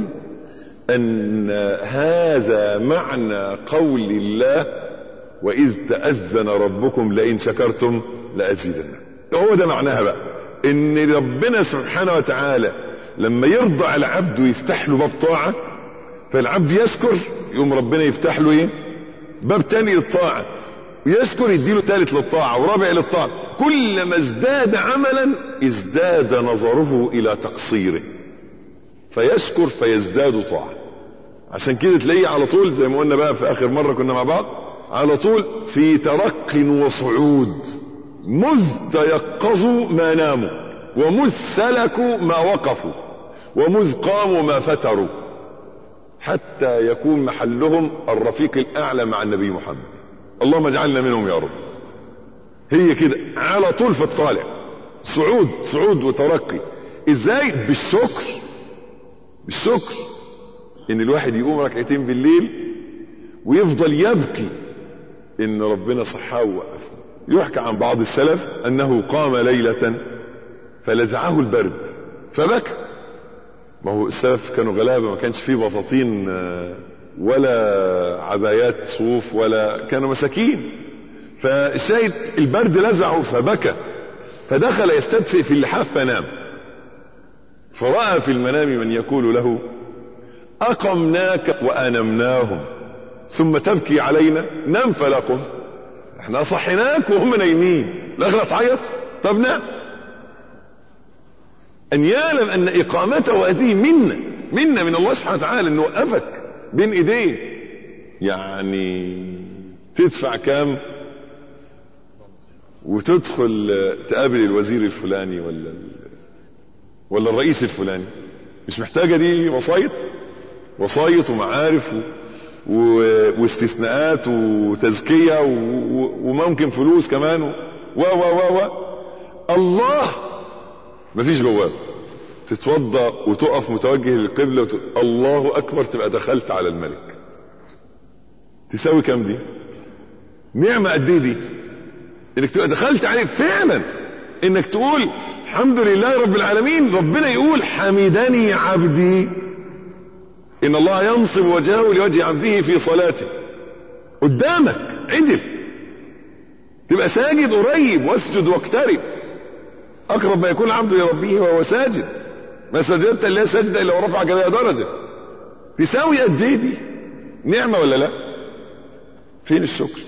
ان هذا معنى قول الله واذ تأذن ربكم لئن شكرتم لأزيدنكم هو ده معناها بقى ان ربنا سبحانه وتعالى لما يرضى العبد ويفتح له باب طاعة فالعبد يشكر يقوم ربنا يفتح له ايه باب تاني للطاعة ويشكر يديله ثالث للطاعة ورابع للطاعة كلما ازداد عملا ازداد نظره الى تقصيره فيشكر فيزداد طاعة عشان كده تلاقيه على طول زي ما قلنا بقى في اخر مرة كنا مع بعض على طول في ترق وصعود مذ تيقظوا ما ناموا ومذ سلكوا ما وقفوا ومذ قاموا ما فتروا حتى يكون محلهم الرفيق الاعلى مع النبي محمد اللهم اجعلنا منهم يا رب هي كده على طول في الطالع صعود صعود وترقي ازاي بالشكر بالشكر ان الواحد يقوم ركعتين بالليل ويفضل يبكي ان ربنا صحاه ووقفه يحكى عن بعض السلف انه قام ليلة فلزعه البرد فبكى ما هو السلف كانوا غلابة ما كانش فيه بطاطين ولا عبايات صوف ولا كانوا مساكين فالشاهد البرد لزعه فبكى فدخل يستدفئ في اللحاف فنام فرأى في المنام من يقول له أقمناك وأنمناهم ثم تبكي علينا نم فلقم احنا صحيناك وهم نايمين لا تعيط طب نام ان يعلم ان اقامته هذه منا منا من الله سبحانه وتعالى انه وقفك بين ايديه يعني تدفع كام وتدخل تقابل الوزير الفلاني ولا ولا الرئيس الفلاني مش محتاجه دي وسايط وسايط ومعارف و... و... واستثناءات وتزكيه و... وممكن فلوس كمان و و و و الله مفيش بواب تتوضا وتقف متوجه للقبله وت... الله اكبر تبقى دخلت على الملك تساوي كام دي نعمه قد ايه دي انك تبقى دخلت عليه فعلا انك تقول الحمد لله رب العالمين ربنا يقول حمدني عبدي ان الله ينصب وجهه لوجه عبده في صلاته قدامك عدل تبقى ساجد قريب واسجد واقترب اقرب ما يكون العبد لربه وهو ساجد ما سجدت الا سجد الا ورفع كذا درجه تساوي قد ايه دي نعمه ولا لا فين الشكر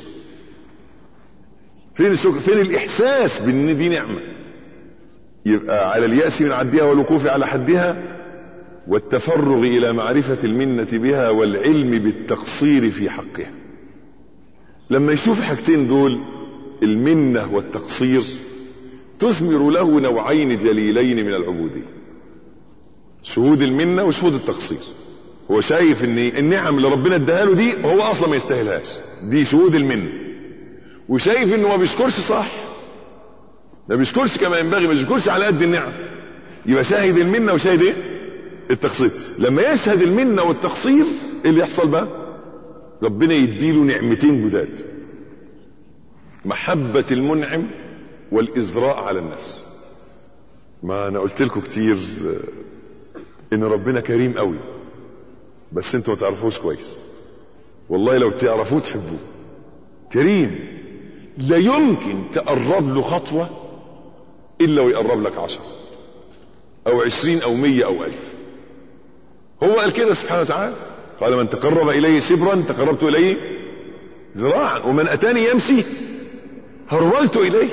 فين الشكر فين الاحساس بان دي نعمه يبقى على الياس من عدها والوقوف على حدها والتفرغ الى معرفه المنه بها والعلم بالتقصير في حقها لما يشوف حاجتين دول المنه والتقصير تثمر له نوعين جليلين من العبوديه شهود المنه وشهود التقصير هو شايف ان النعم اللي ربنا اداها له دي هو اصلا ما يستاهلهاش دي شهود المنه وشايف انه ما بيشكرش صح ما بيشكرش كما ينبغي ما بيشكرش على قد النعم يبقى شاهد المنه وشاهد ايه التقصير لما يشهد المنه والتقصير ايه اللي يحصل بقى ربنا يديله نعمتين جداد محبه المنعم والازراء على النفس ما انا قلت لكم كتير ان ربنا كريم قوي بس انتوا ما تعرفوش كويس والله لو تعرفوه تحبوه كريم لا يمكن تقرب له خطوة الا ويقرب لك عشرة او عشرين او مية او الف هو قال كده سبحانه وتعالى قال من تقرب الي شبرا تقربت اليه ذراعا ومن اتاني يمشي هرولت اليه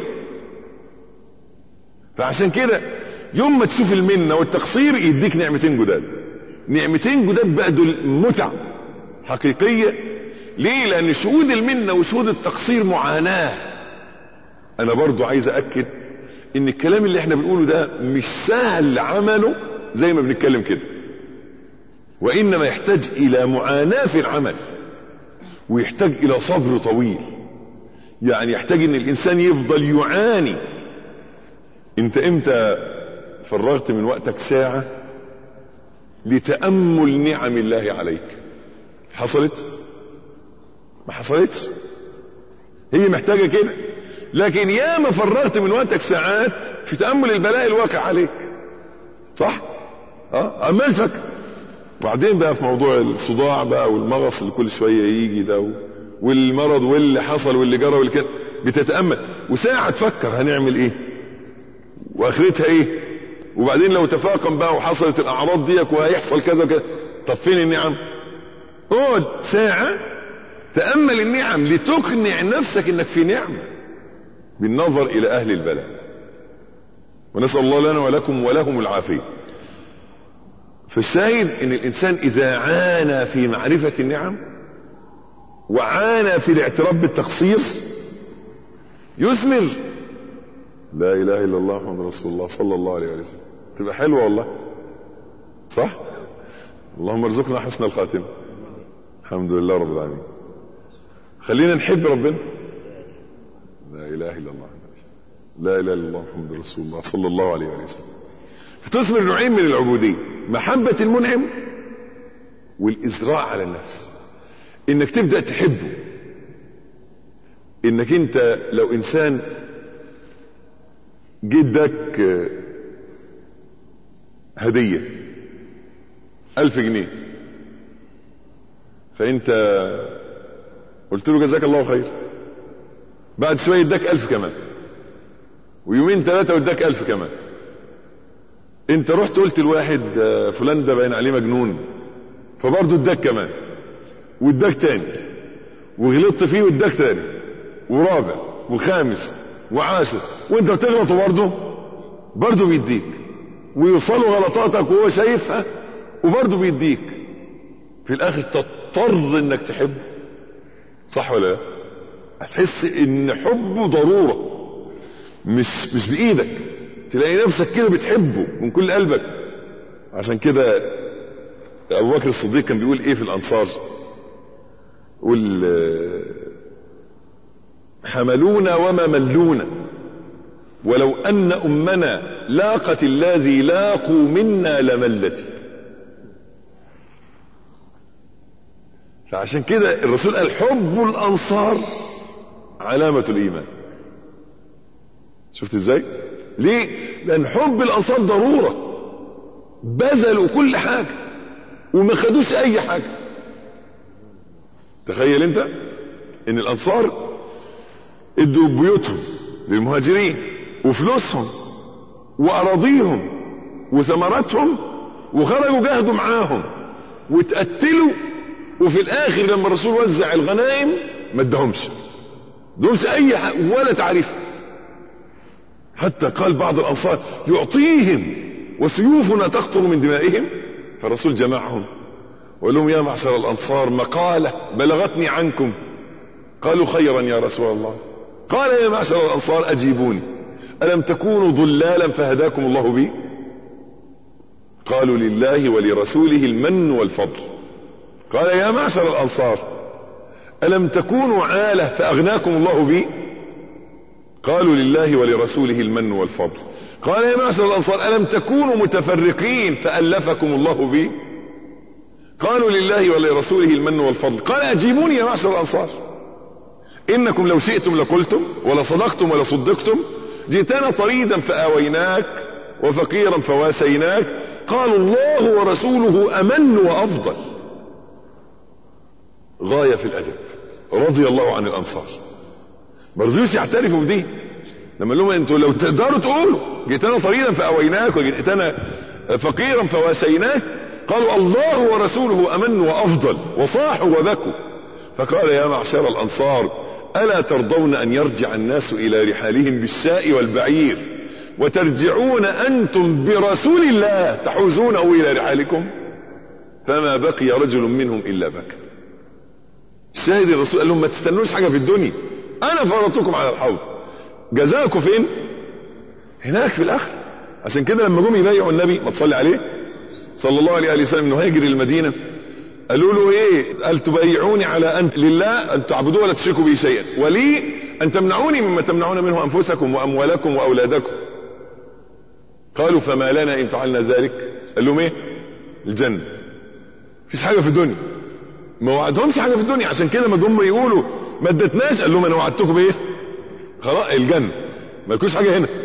فعشان كده يوم ما تشوف المنة والتقصير يديك نعمتين جداد نعمتين جداد بقى دول متع حقيقية ليه لان شهود المنة وشهود التقصير معاناة انا برضو عايز اكد ان الكلام اللي احنا بنقوله ده مش سهل عمله زي ما بنتكلم كده وانما يحتاج الى معاناة في العمل ويحتاج الى صبر طويل يعني يحتاج ان الانسان يفضل يعاني انت امتى فرغت من وقتك ساعة لتأمل نعم الله عليك حصلت ما حصلتش هي محتاجة كده لكن يا ما فرغت من وقتك ساعات في تأمل البلاء الواقع عليك صح اه عمال فكر وبعدين بقى في موضوع الصداع بقى والمغص اللي كل شوية يجي ده و... والمرض واللي حصل واللي جرى واللي كده بتتأمل وساعة تفكر هنعمل ايه واخرتها ايه وبعدين لو تفاقم بقى وحصلت الاعراض ديك وهيحصل كذا وكذا طب فين النعم اقعد ساعة تأمل النعم لتقنع نفسك انك في نعمة بالنظر الى اهل البلاء ونسأل الله لنا ولكم ولهم العافية فالشاهد ان الانسان اذا عانى في معرفة النعم وعانى في الاعتراف بالتقصير يثمر لا اله الا الله محمد رسول الله صلى الله عليه وسلم تبقى حلوه والله صح اللهم ارزقنا حسن الخاتمة الحمد لله رب العالمين خلينا نحب ربنا لا اله الا الله لا اله الا الله محمد رسول الله صلى الله عليه وسلم فتثمر نوعين من العبودية محبة المنعم والإزراع على النفس انك تبدأ تحبه انك انت لو انسان جدك هدية الف جنيه فانت قلت له جزاك الله خير بعد شوية اداك الف كمان ويومين ثلاثة واداك الف كمان انت رحت قلت لواحد فلان ده باين عليه مجنون فبرضه اداك كمان واداك تاني وغلطت فيه واداك تاني ورابع وخامس وعاشر وانت بتغلط برضه برضه بيديك ويوصلوا غلطاتك وهو شايفها وبرضه بيديك في الاخر تضطر انك تحبه صح ولا لا هتحس ان حبه ضرورة مش مش بايدك تلاقي نفسك كده بتحبه من كل قلبك عشان كده ابو بكر الصديق كان بيقول ايه في الانصار يقول حملونا وما ملونا ولو ان امنا لاقت الذي لاقوا منا لملتي فعشان كده الرسول قال حب الانصار علامة الايمان شفت ازاي ليه لان حب الانصار ضرورة بذلوا كل حاجة وما خدوش اي حاجة تخيل انت ان الانصار ادوا بيوتهم للمهاجرين وفلوسهم واراضيهم وثمراتهم وخرجوا جاهدوا معاهم وتقتلوا وفي الاخر لما الرسول وزع الغنائم ما ادهمش دولش اي حاجة ولا تعريف حتى قال بعض الانصار يعطيهم وسيوفنا تقطر من دمائهم فالرسول جمعهم وقال لهم يا معشر الانصار مقالة بلغتني عنكم قالوا خيرا يا رسول الله قال يا معشر الانصار اجيبوني الم تكونوا ضلالا فهداكم الله بي قالوا لله ولرسوله المن والفضل قال يا معشر الانصار الم تكونوا عاله فاغناكم الله بي قالوا لله ولرسوله المن والفضل قال يا معشر الانصار الم تكونوا متفرقين فالفكم الله بي قالوا لله ولرسوله المن والفضل قال اجيبوني يا معشر الانصار انكم لو شئتم لقلتم ولصدقتم ولصدقتم جئتنا طريدا فاويناك وفقيرا فواسيناك قالوا الله ورسوله امن وافضل غاية في الادب رضي الله عن الانصار مرضيوش يعترفوا بدي لما لهم انتوا لو تقدروا تقولوا جئتنا طريدا فاويناك وجئتنا فقيرا فواسيناك قالوا الله ورسوله امن وافضل وصاحوا وبكوا فقال يا معشر الانصار الا ترضون ان يرجع الناس الى رحالهم بالشاء والبعير وترجعون انتم برسول الله تحوزونه الى رحالكم فما بقي رجل منهم الا بكى الشاهد الرسول قال لهم ما تستنوش حاجه في الدنيا انا فرضتكم على الحوض جزاكم فين هناك في الاخر عشان كده لما جم يبايعوا النبي ما تصلي عليه صلى الله عليه وسلم انه هاجر المدينه قالوا له ايه قال تبايعوني على ان لله ان تعبدوه ولا تشركوا به شيئا ولي ان تمنعوني مما تمنعون منه انفسكم واموالكم واولادكم قالوا فما لنا ان فعلنا ذلك قال لهم ايه الجنه مفيش حاجه في الدنيا ما وعدهمش حاجه في الدنيا عشان كده ما جم يقولوا ما ادتناش قال لهم انا وعدتكم بايه خلاص الجنه ما لكوش حاجه هنا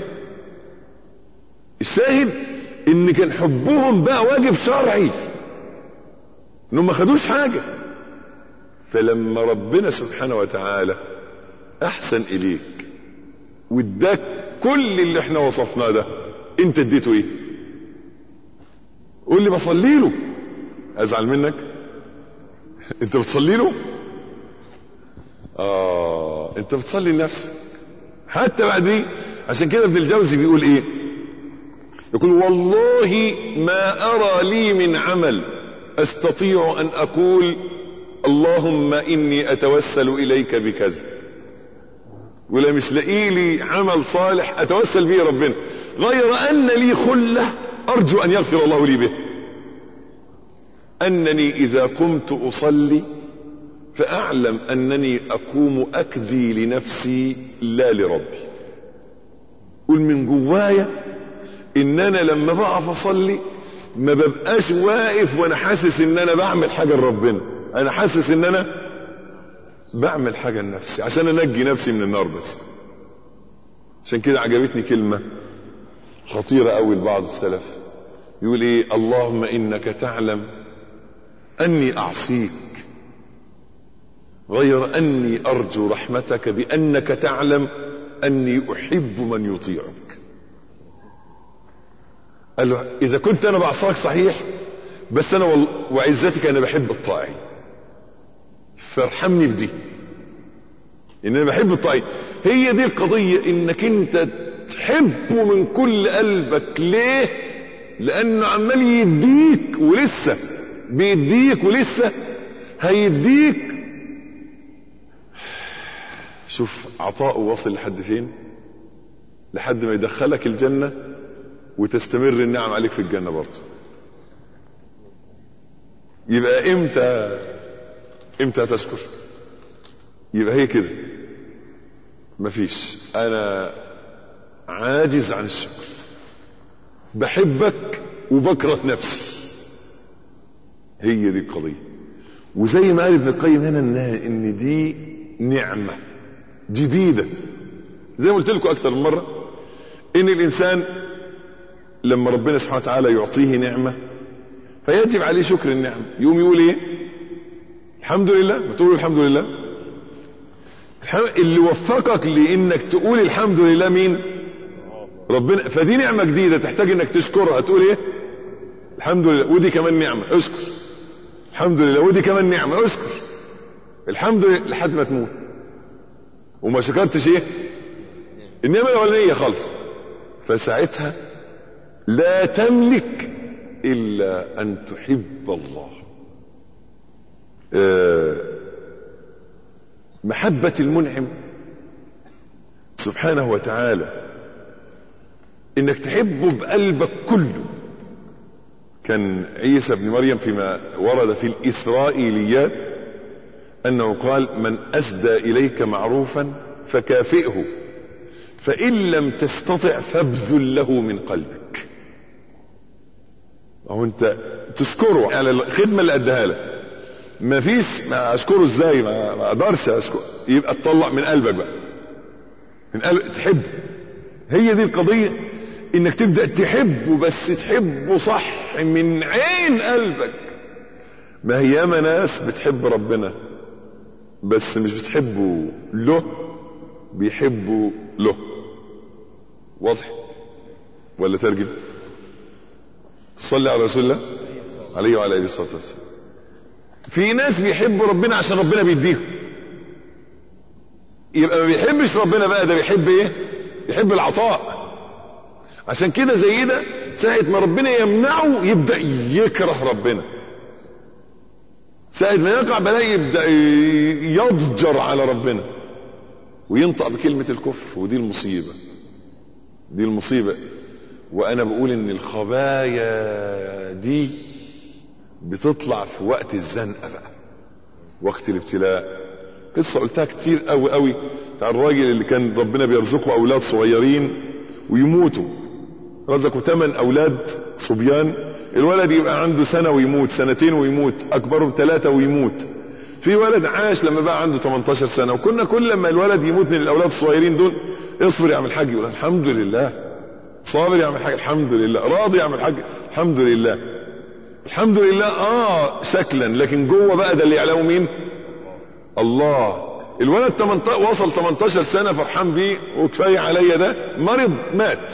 الشاهد ان كان حبهم بقى واجب شرعي انهم ما خدوش حاجه فلما ربنا سبحانه وتعالى احسن اليك واداك كل اللي احنا وصفناه ده انت اديته ايه قول لي بصلي له ازعل منك انت بتصلي له اه انت بتصلي لنفسك حتى بعد دي عشان كده ابن الجوزي بيقول ايه يقول والله ما ارى لي من عمل استطيع ان اقول اللهم اني اتوسل اليك بكذا ولا مش لاقي لي عمل صالح اتوسل به ربنا غير ان لي خله ارجو ان يغفر الله لي به انني اذا قمت اصلي فاعلم انني اقوم اكدي لنفسي لا لربي قول من جوايا ان انا لما بقف اصلي ما ببقاش واقف وانا حاسس ان انا بعمل حاجه لربنا انا حاسس ان انا بعمل حاجه لنفسي عشان انجي نفسي من النار بس عشان كده عجبتني كلمه خطيره قوي لبعض السلف يقول ايه اللهم انك تعلم اني اعصيك غير اني ارجو رحمتك بانك تعلم اني احب من يطيعك قال له اذا كنت انا بعصاك صحيح بس انا وال... وعزتك انا بحب الطائعين فارحمني بدي ان انا بحب الطائعين هي دي القضية انك انت تحبه من كل قلبك ليه لانه عمال يديك ولسه بيديك ولسه هيديك شوف عطاؤه واصل لحد فين لحد ما يدخلك الجنة وتستمر النعم عليك في الجنة برضه يبقى امتى امتى تشكر يبقى هي كده مفيش انا عاجز عن الشكر بحبك وبكره نفسي هي دي القضية وزي ما قال ابن القيم هنا انها ان دي نعمة جديدة زي ما قلت لكم اكتر من مرة ان الانسان لما ربنا سبحانه وتعالى يعطيه نعمة فيجب عليه شكر النعمة يقوم يقول ايه الحمد لله بتقول الحمد لله اللي وفقك لانك تقول الحمد لله مين ربنا فدي نعمة جديدة تحتاج انك تشكرها تقول ايه الحمد لله ودي كمان نعمة اشكر الحمد لله ودي كمان نعمة اشكر الحمد لله لحد ما تموت وما شكرتش ايه النعمة الاولانية خالص فساعتها لا تملك الا ان تحب الله آه محبة المنعم سبحانه وتعالى انك تحبه بقلبك كله كان عيسى بن مريم فيما ورد في الاسرائيليات انه قال من اسدى اليك معروفا فكافئه فان لم تستطع فابذل له من قلبك او انت تشكره على الخدمة اللي اداها لك ما فيش ما اشكره ازاي ما, ما اقدرش اشكر يبقى تطلع من قلبك بقى من قلب تحب هي دي القضية انك تبدأ تحبه بس تحبه صح من عين قلبك ما هي ياما ناس بتحب ربنا بس مش بتحبه له بيحبوا له واضح ولا ترجم تصلي على رسول الله عليه وعلى اله الصلاه والسلام في ناس بيحبوا ربنا عشان ربنا بيديهم يبقى ما بيحبش ربنا بقى ده بيحب ايه يحب العطاء عشان كده زي ده ساعة ما ربنا يمنعه يبدأ يكره ربنا ساعة ما يقع بلاء يبدأ يضجر على ربنا وينطق بكلمة الكفر ودي المصيبة دي المصيبة وانا بقول ان الخبايا دي بتطلع في وقت الزنقة بقى وقت الابتلاء قصة قلتها كتير قوي قوي بتاع الراجل اللي كان ربنا بيرزقه اولاد صغيرين ويموتوا رزقوا ثمان اولاد صبيان الولد يبقى عنده سنة ويموت سنتين ويموت اكبرهم ثلاثة ويموت في ولد عاش لما بقى عنده 18 سنة وكنا كل لما الولد يموت من الاولاد الصغيرين دول اصبر يا عم الحاج يقول الحمد لله صابر يا عم الحاج الحمد لله راضي يا عم الحاج الحمد لله الحمد لله اه شكلا لكن جوه بقى ده اللي يعلمه مين الله الولد 18 وصل 18 سنة فرحان بيه وكفاية عليا ده مرض مات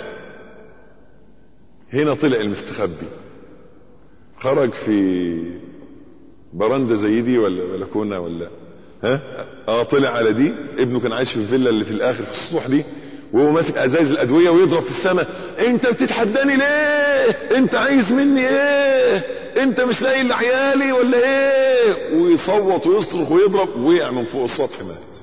هنا طلع المستخبي خرج في برندة زي دي ولا بلكونة ولا ها اه طلع على دي ابنه كان عايش في الفيلا اللي في الاخر في السطوح دي وهو ماسك ازايز الادويه ويضرب في السماء انت بتتحداني ليه انت عايز مني ايه انت مش لاقي لعيالي ولا ايه ويصوت ويصرخ ويضرب وقع من فوق السطح مات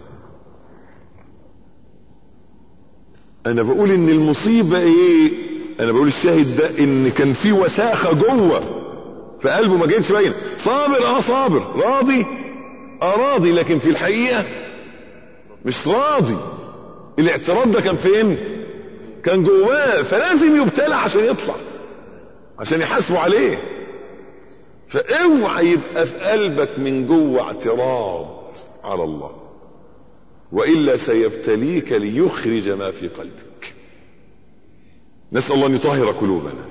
انا بقول ان المصيبه ايه انا بقول الشاهد ده ان كان في وساخه جوه فقلبه ما كانش باين صابر اه صابر راضي اه راضي لكن في الحقيقه مش راضي الاعتراض ده كان فين كان جواه فلازم يبتلى عشان يطلع عشان يحاسبوا عليه فاوعى يبقى في قلبك من جوه اعتراض على الله والا سيبتليك ليخرج ما في قلبك نسال الله ان يطهر قلوبنا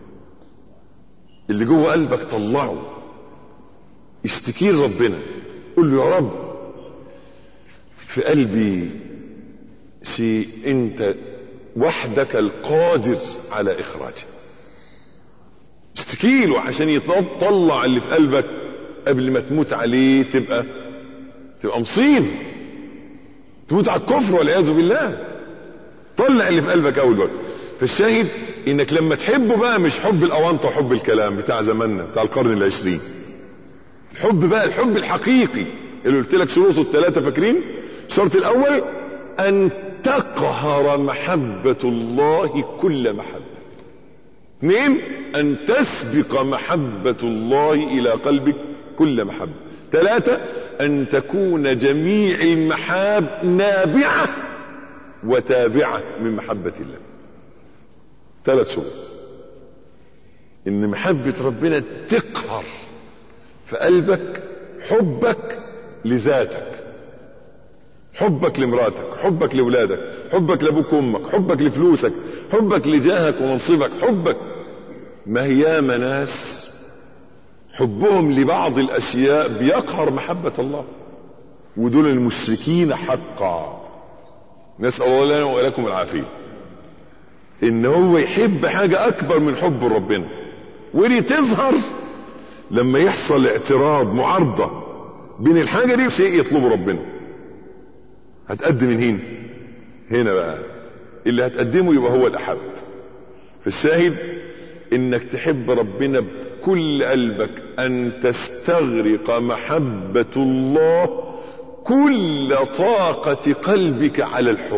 اللي جوه قلبك طلعه اشتكي ربنا قول له يا رب في قلبي شيء انت وحدك القادر على اخراجه اشتكي له عشان يطلع اللي في قلبك قبل ما تموت عليه تبقى تبقى مصيبه تموت على الكفر والعياذ بالله طلع اللي في قلبك اول وقت فالشاهد انك لما تحبه بقى مش حب الاونطه وحب الكلام بتاع زماننا بتاع القرن العشرين الحب بقى الحب الحقيقي اللي قلت لك شروطه الثلاثه فاكرين الشرط الاول ان تقهر محبه الله كل محبه اثنين ان تسبق محبه الله الى قلبك كل محبه ثلاثه ان تكون جميع المحاب نابعه وتابعه من محبه الله ثلاث شروط ان محبة ربنا تقهر في قلبك حبك لذاتك حبك لمراتك حبك لولادك حبك لابوك وامك حبك لفلوسك حبك لجاهك ومنصبك حبك ما هي ناس حبهم لبعض الاشياء بيقهر محبة الله ودول المشركين حقا نسأل الله لنا ولكم العافية ان هو يحب حاجة اكبر من حب ربنا ودي تظهر لما يحصل اعتراض معارضة بين الحاجة دي وشيء يطلبه ربنا هتقدم من هنا هنا بقى اللي هتقدمه يبقى هو الاحب فالشاهد انك تحب ربنا بكل قلبك ان تستغرق محبة الله كل طاقة قلبك على الحب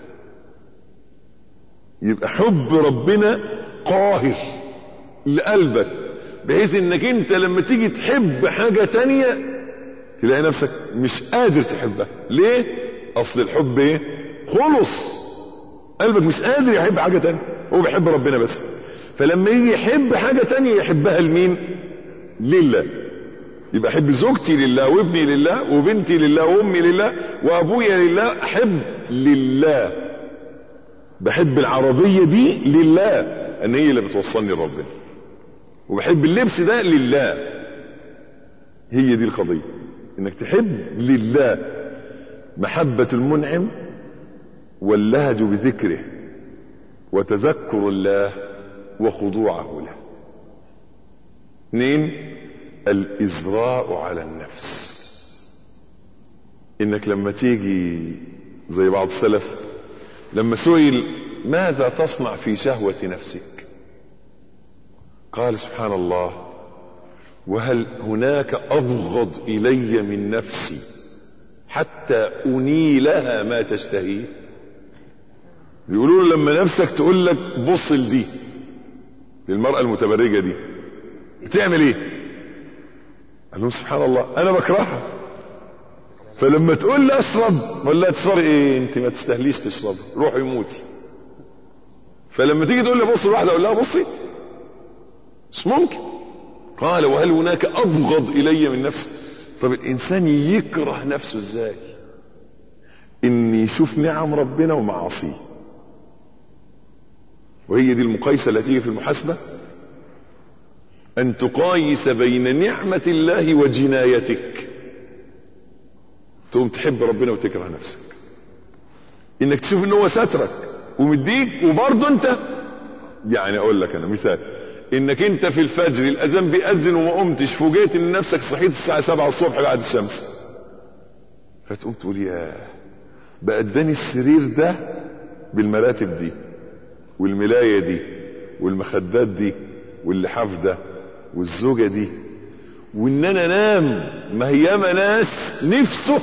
يبقى حب ربنا قاهر لقلبك بحيث انك انت لما تيجي تحب حاجة تانية تلاقي نفسك مش قادر تحبها ليه اصل الحب ايه خلص قلبك مش قادر يحب حاجة تانية هو بيحب ربنا بس فلما يجي يحب حاجة تانية يحبها لمين لله يبقى احب زوجتي لله وابني لله وبنتي لله وامي لله وابويا لله احب لله بحب العربية دي لله ان هي اللي بتوصلني لربنا وبحب اللبس ده لله هي دي القضية انك تحب لله محبة المنعم واللهج بذكره وتذكر الله وخضوعه له اثنين الازراء على النفس انك لما تيجي زي بعض السلف لما سئل ماذا تصنع في شهوة نفسك قال سبحان الله وهل هناك أبغض إلي من نفسي حتى أنيلها ما تشتهيه بيقولوا له لما نفسك تقول لك بص لدي للمرأة المتبرجة دي بتعمل ايه قال لهم سبحان الله انا بكرهها فلما تقول لي اشرب ولا تشربي ايه انت ما تستاهليش تشرب روحي موتي فلما تيجي تقول لي بص لواحده اقول لها بصي مش ممكن قال وهل هناك ابغض الي من نفسي طب الانسان يكره نفسه ازاي ان يشوف نعم ربنا ومعاصيه وهي دي المقايسه التي تيجي في المحاسبه ان تقايس بين نعمه الله وجنايتك تقوم تحب ربنا وتكره نفسك انك تشوف ان هو سترك ومديك وبرضه انت يعني اقول لك انا مثال انك انت في الفجر الاذان بيأذن وما قمتش فوجئت ان نفسك صحيت الساعه 7 الصبح بعد الشمس فتقوم تقول يا بقى اداني السرير ده بالمراتب دي والملايه دي والمخدات دي واللحاف ده والزوجه دي وان انا انام ما هي ياما ناس نفسه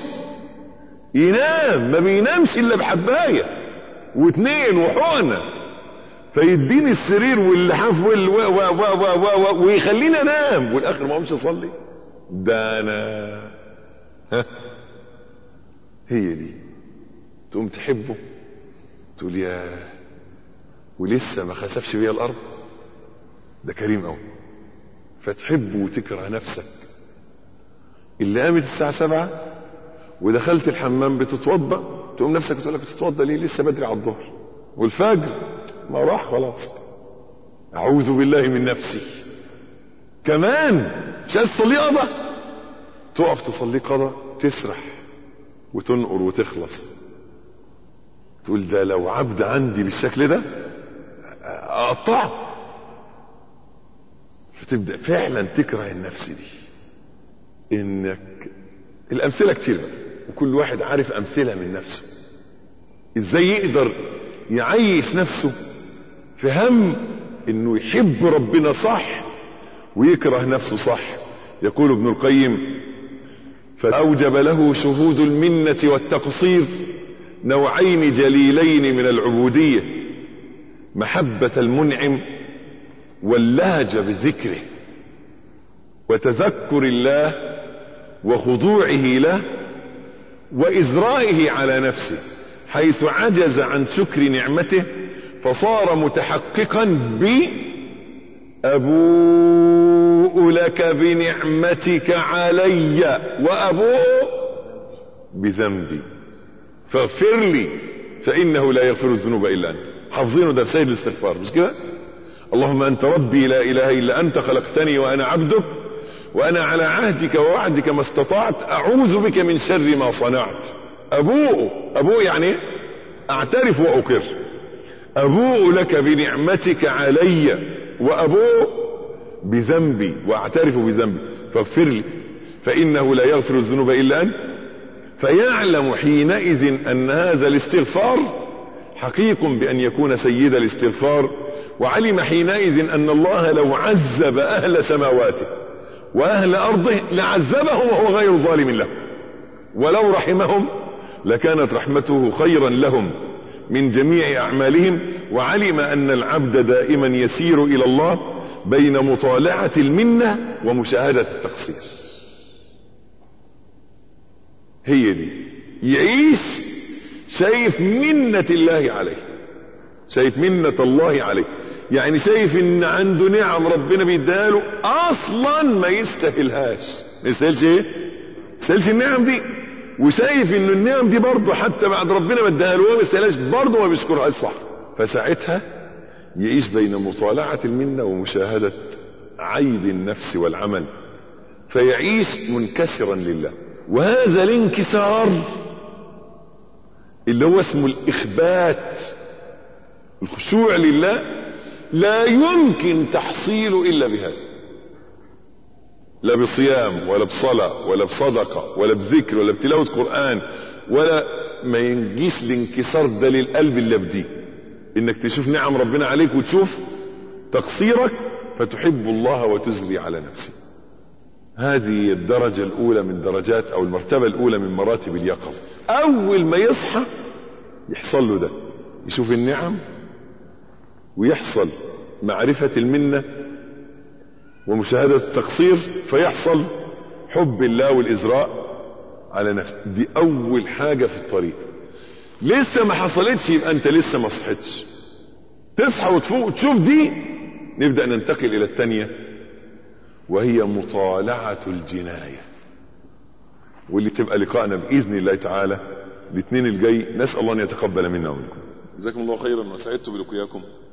ينام ما بينامش الا بحبايه واتنين وحقنه فيديني السرير واللحاف وال و و و و و و ويخليني انام والاخر ما اقومش اصلي ده انا ها هي دي تقوم تحبه تقول يا ولسه ما خسفش بيا الارض ده كريم قوي فتحبه وتكره نفسك اللي قامت الساعة سبعة ودخلت الحمام بتتوضا تقوم نفسك تقول لك بتتوضا ليه لسه بدري على الظهر والفجر ما راح خلاص اعوذ بالله من نفسي كمان مش عايز تصلي قضا تقف تصلي قضا تسرح وتنقر وتخلص تقول ده لو عبد عندي بالشكل ده اقطعه فتبدا فعلا تكره النفس دي انك الامثله كتير بقى وكل واحد عارف امثله من نفسه ازاي يقدر يعيش نفسه في هم انه يحب ربنا صح ويكره نفسه صح يقول ابن القيم فاوجب له شهود المنه والتقصير نوعين جليلين من العبوديه محبه المنعم واللهج بذكره وتذكر الله وخضوعه له وإزرائه على نفسه حيث عجز عن شكر نعمته فصار متحققا ب أبوء لك بنعمتك علي وأبوء بذنبي فاغفر لي فإنه لا يغفر الذنوب إلا أنت حافظينه ده في سيد الاستغفار مش كده اللهم أنت ربي لا إله إلا أنت خلقتني وأنا عبدك وأنا على عهدك ووعدك ما استطعت أعوذ بك من شر ما صنعت أبوء أبوء يعني إيه؟ أعترف وأقر أبوء لك بنعمتك علي وأبوء بذنبي وأعترف بذنبي فاغفر لي فإنه لا يغفر الذنوب إلا أنت فيعلم حينئذ أن هذا الاستغفار حقيق بأن يكون سيد الاستغفار وعلم حينئذ أن الله لو عذب أهل سماواته وأهل أرضه لعذبهم وهو غير ظالم له ولو رحمهم لكانت رحمته خيرا لهم من جميع أعمالهم وعلم أن العبد دائما يسير إلى الله بين مطالعة المنة ومشاهدة التقصير هي دي يعيش شايف منة الله عليه شايف منة الله عليه يعني شايف ان عنده نعم ربنا بيديها له اصلا ما يستاهلهاش ما يستاهلش ايه يستاهلش النعم دي وشايف ان النعم دي برضه حتى بعد ربنا ما اداها له ما يستاهلهاش برضه ما بيشكرهاش صح فساعتها يعيش بين مطالعة المنة ومشاهدة عيب النفس والعمل فيعيش منكسرا لله وهذا الانكسار اللي هو اسمه الاخبات الخشوع لله لا يمكن تحصيله الا بهذا لا بصيام ولا بصلاة ولا بصدقة ولا بذكر ولا بتلاوة قرآن ولا ما ينجيش الانكسار ده للقلب الا بدي انك تشوف نعم ربنا عليك وتشوف تقصيرك فتحب الله وتزري على نفسك هذه الدرجة الاولى من درجات او المرتبة الاولى من مراتب اليقظة اول ما يصحى يحصل له ده يشوف النعم ويحصل معرفة المنة ومشاهدة التقصير فيحصل حب الله والإزراء على نفسه دي أول حاجة في الطريق لسه ما حصلتش يبقى أنت لسه ما صحتش تصحى وتفوق وتشوف دي نبدأ ننتقل إلى الثانية وهي مطالعة الجناية واللي تبقى لقائنا بإذن الله تعالى الاثنين الجاي نسأل الله أن يتقبل منا ومنكم جزاكم الله خيرا وسعدت بلقياكم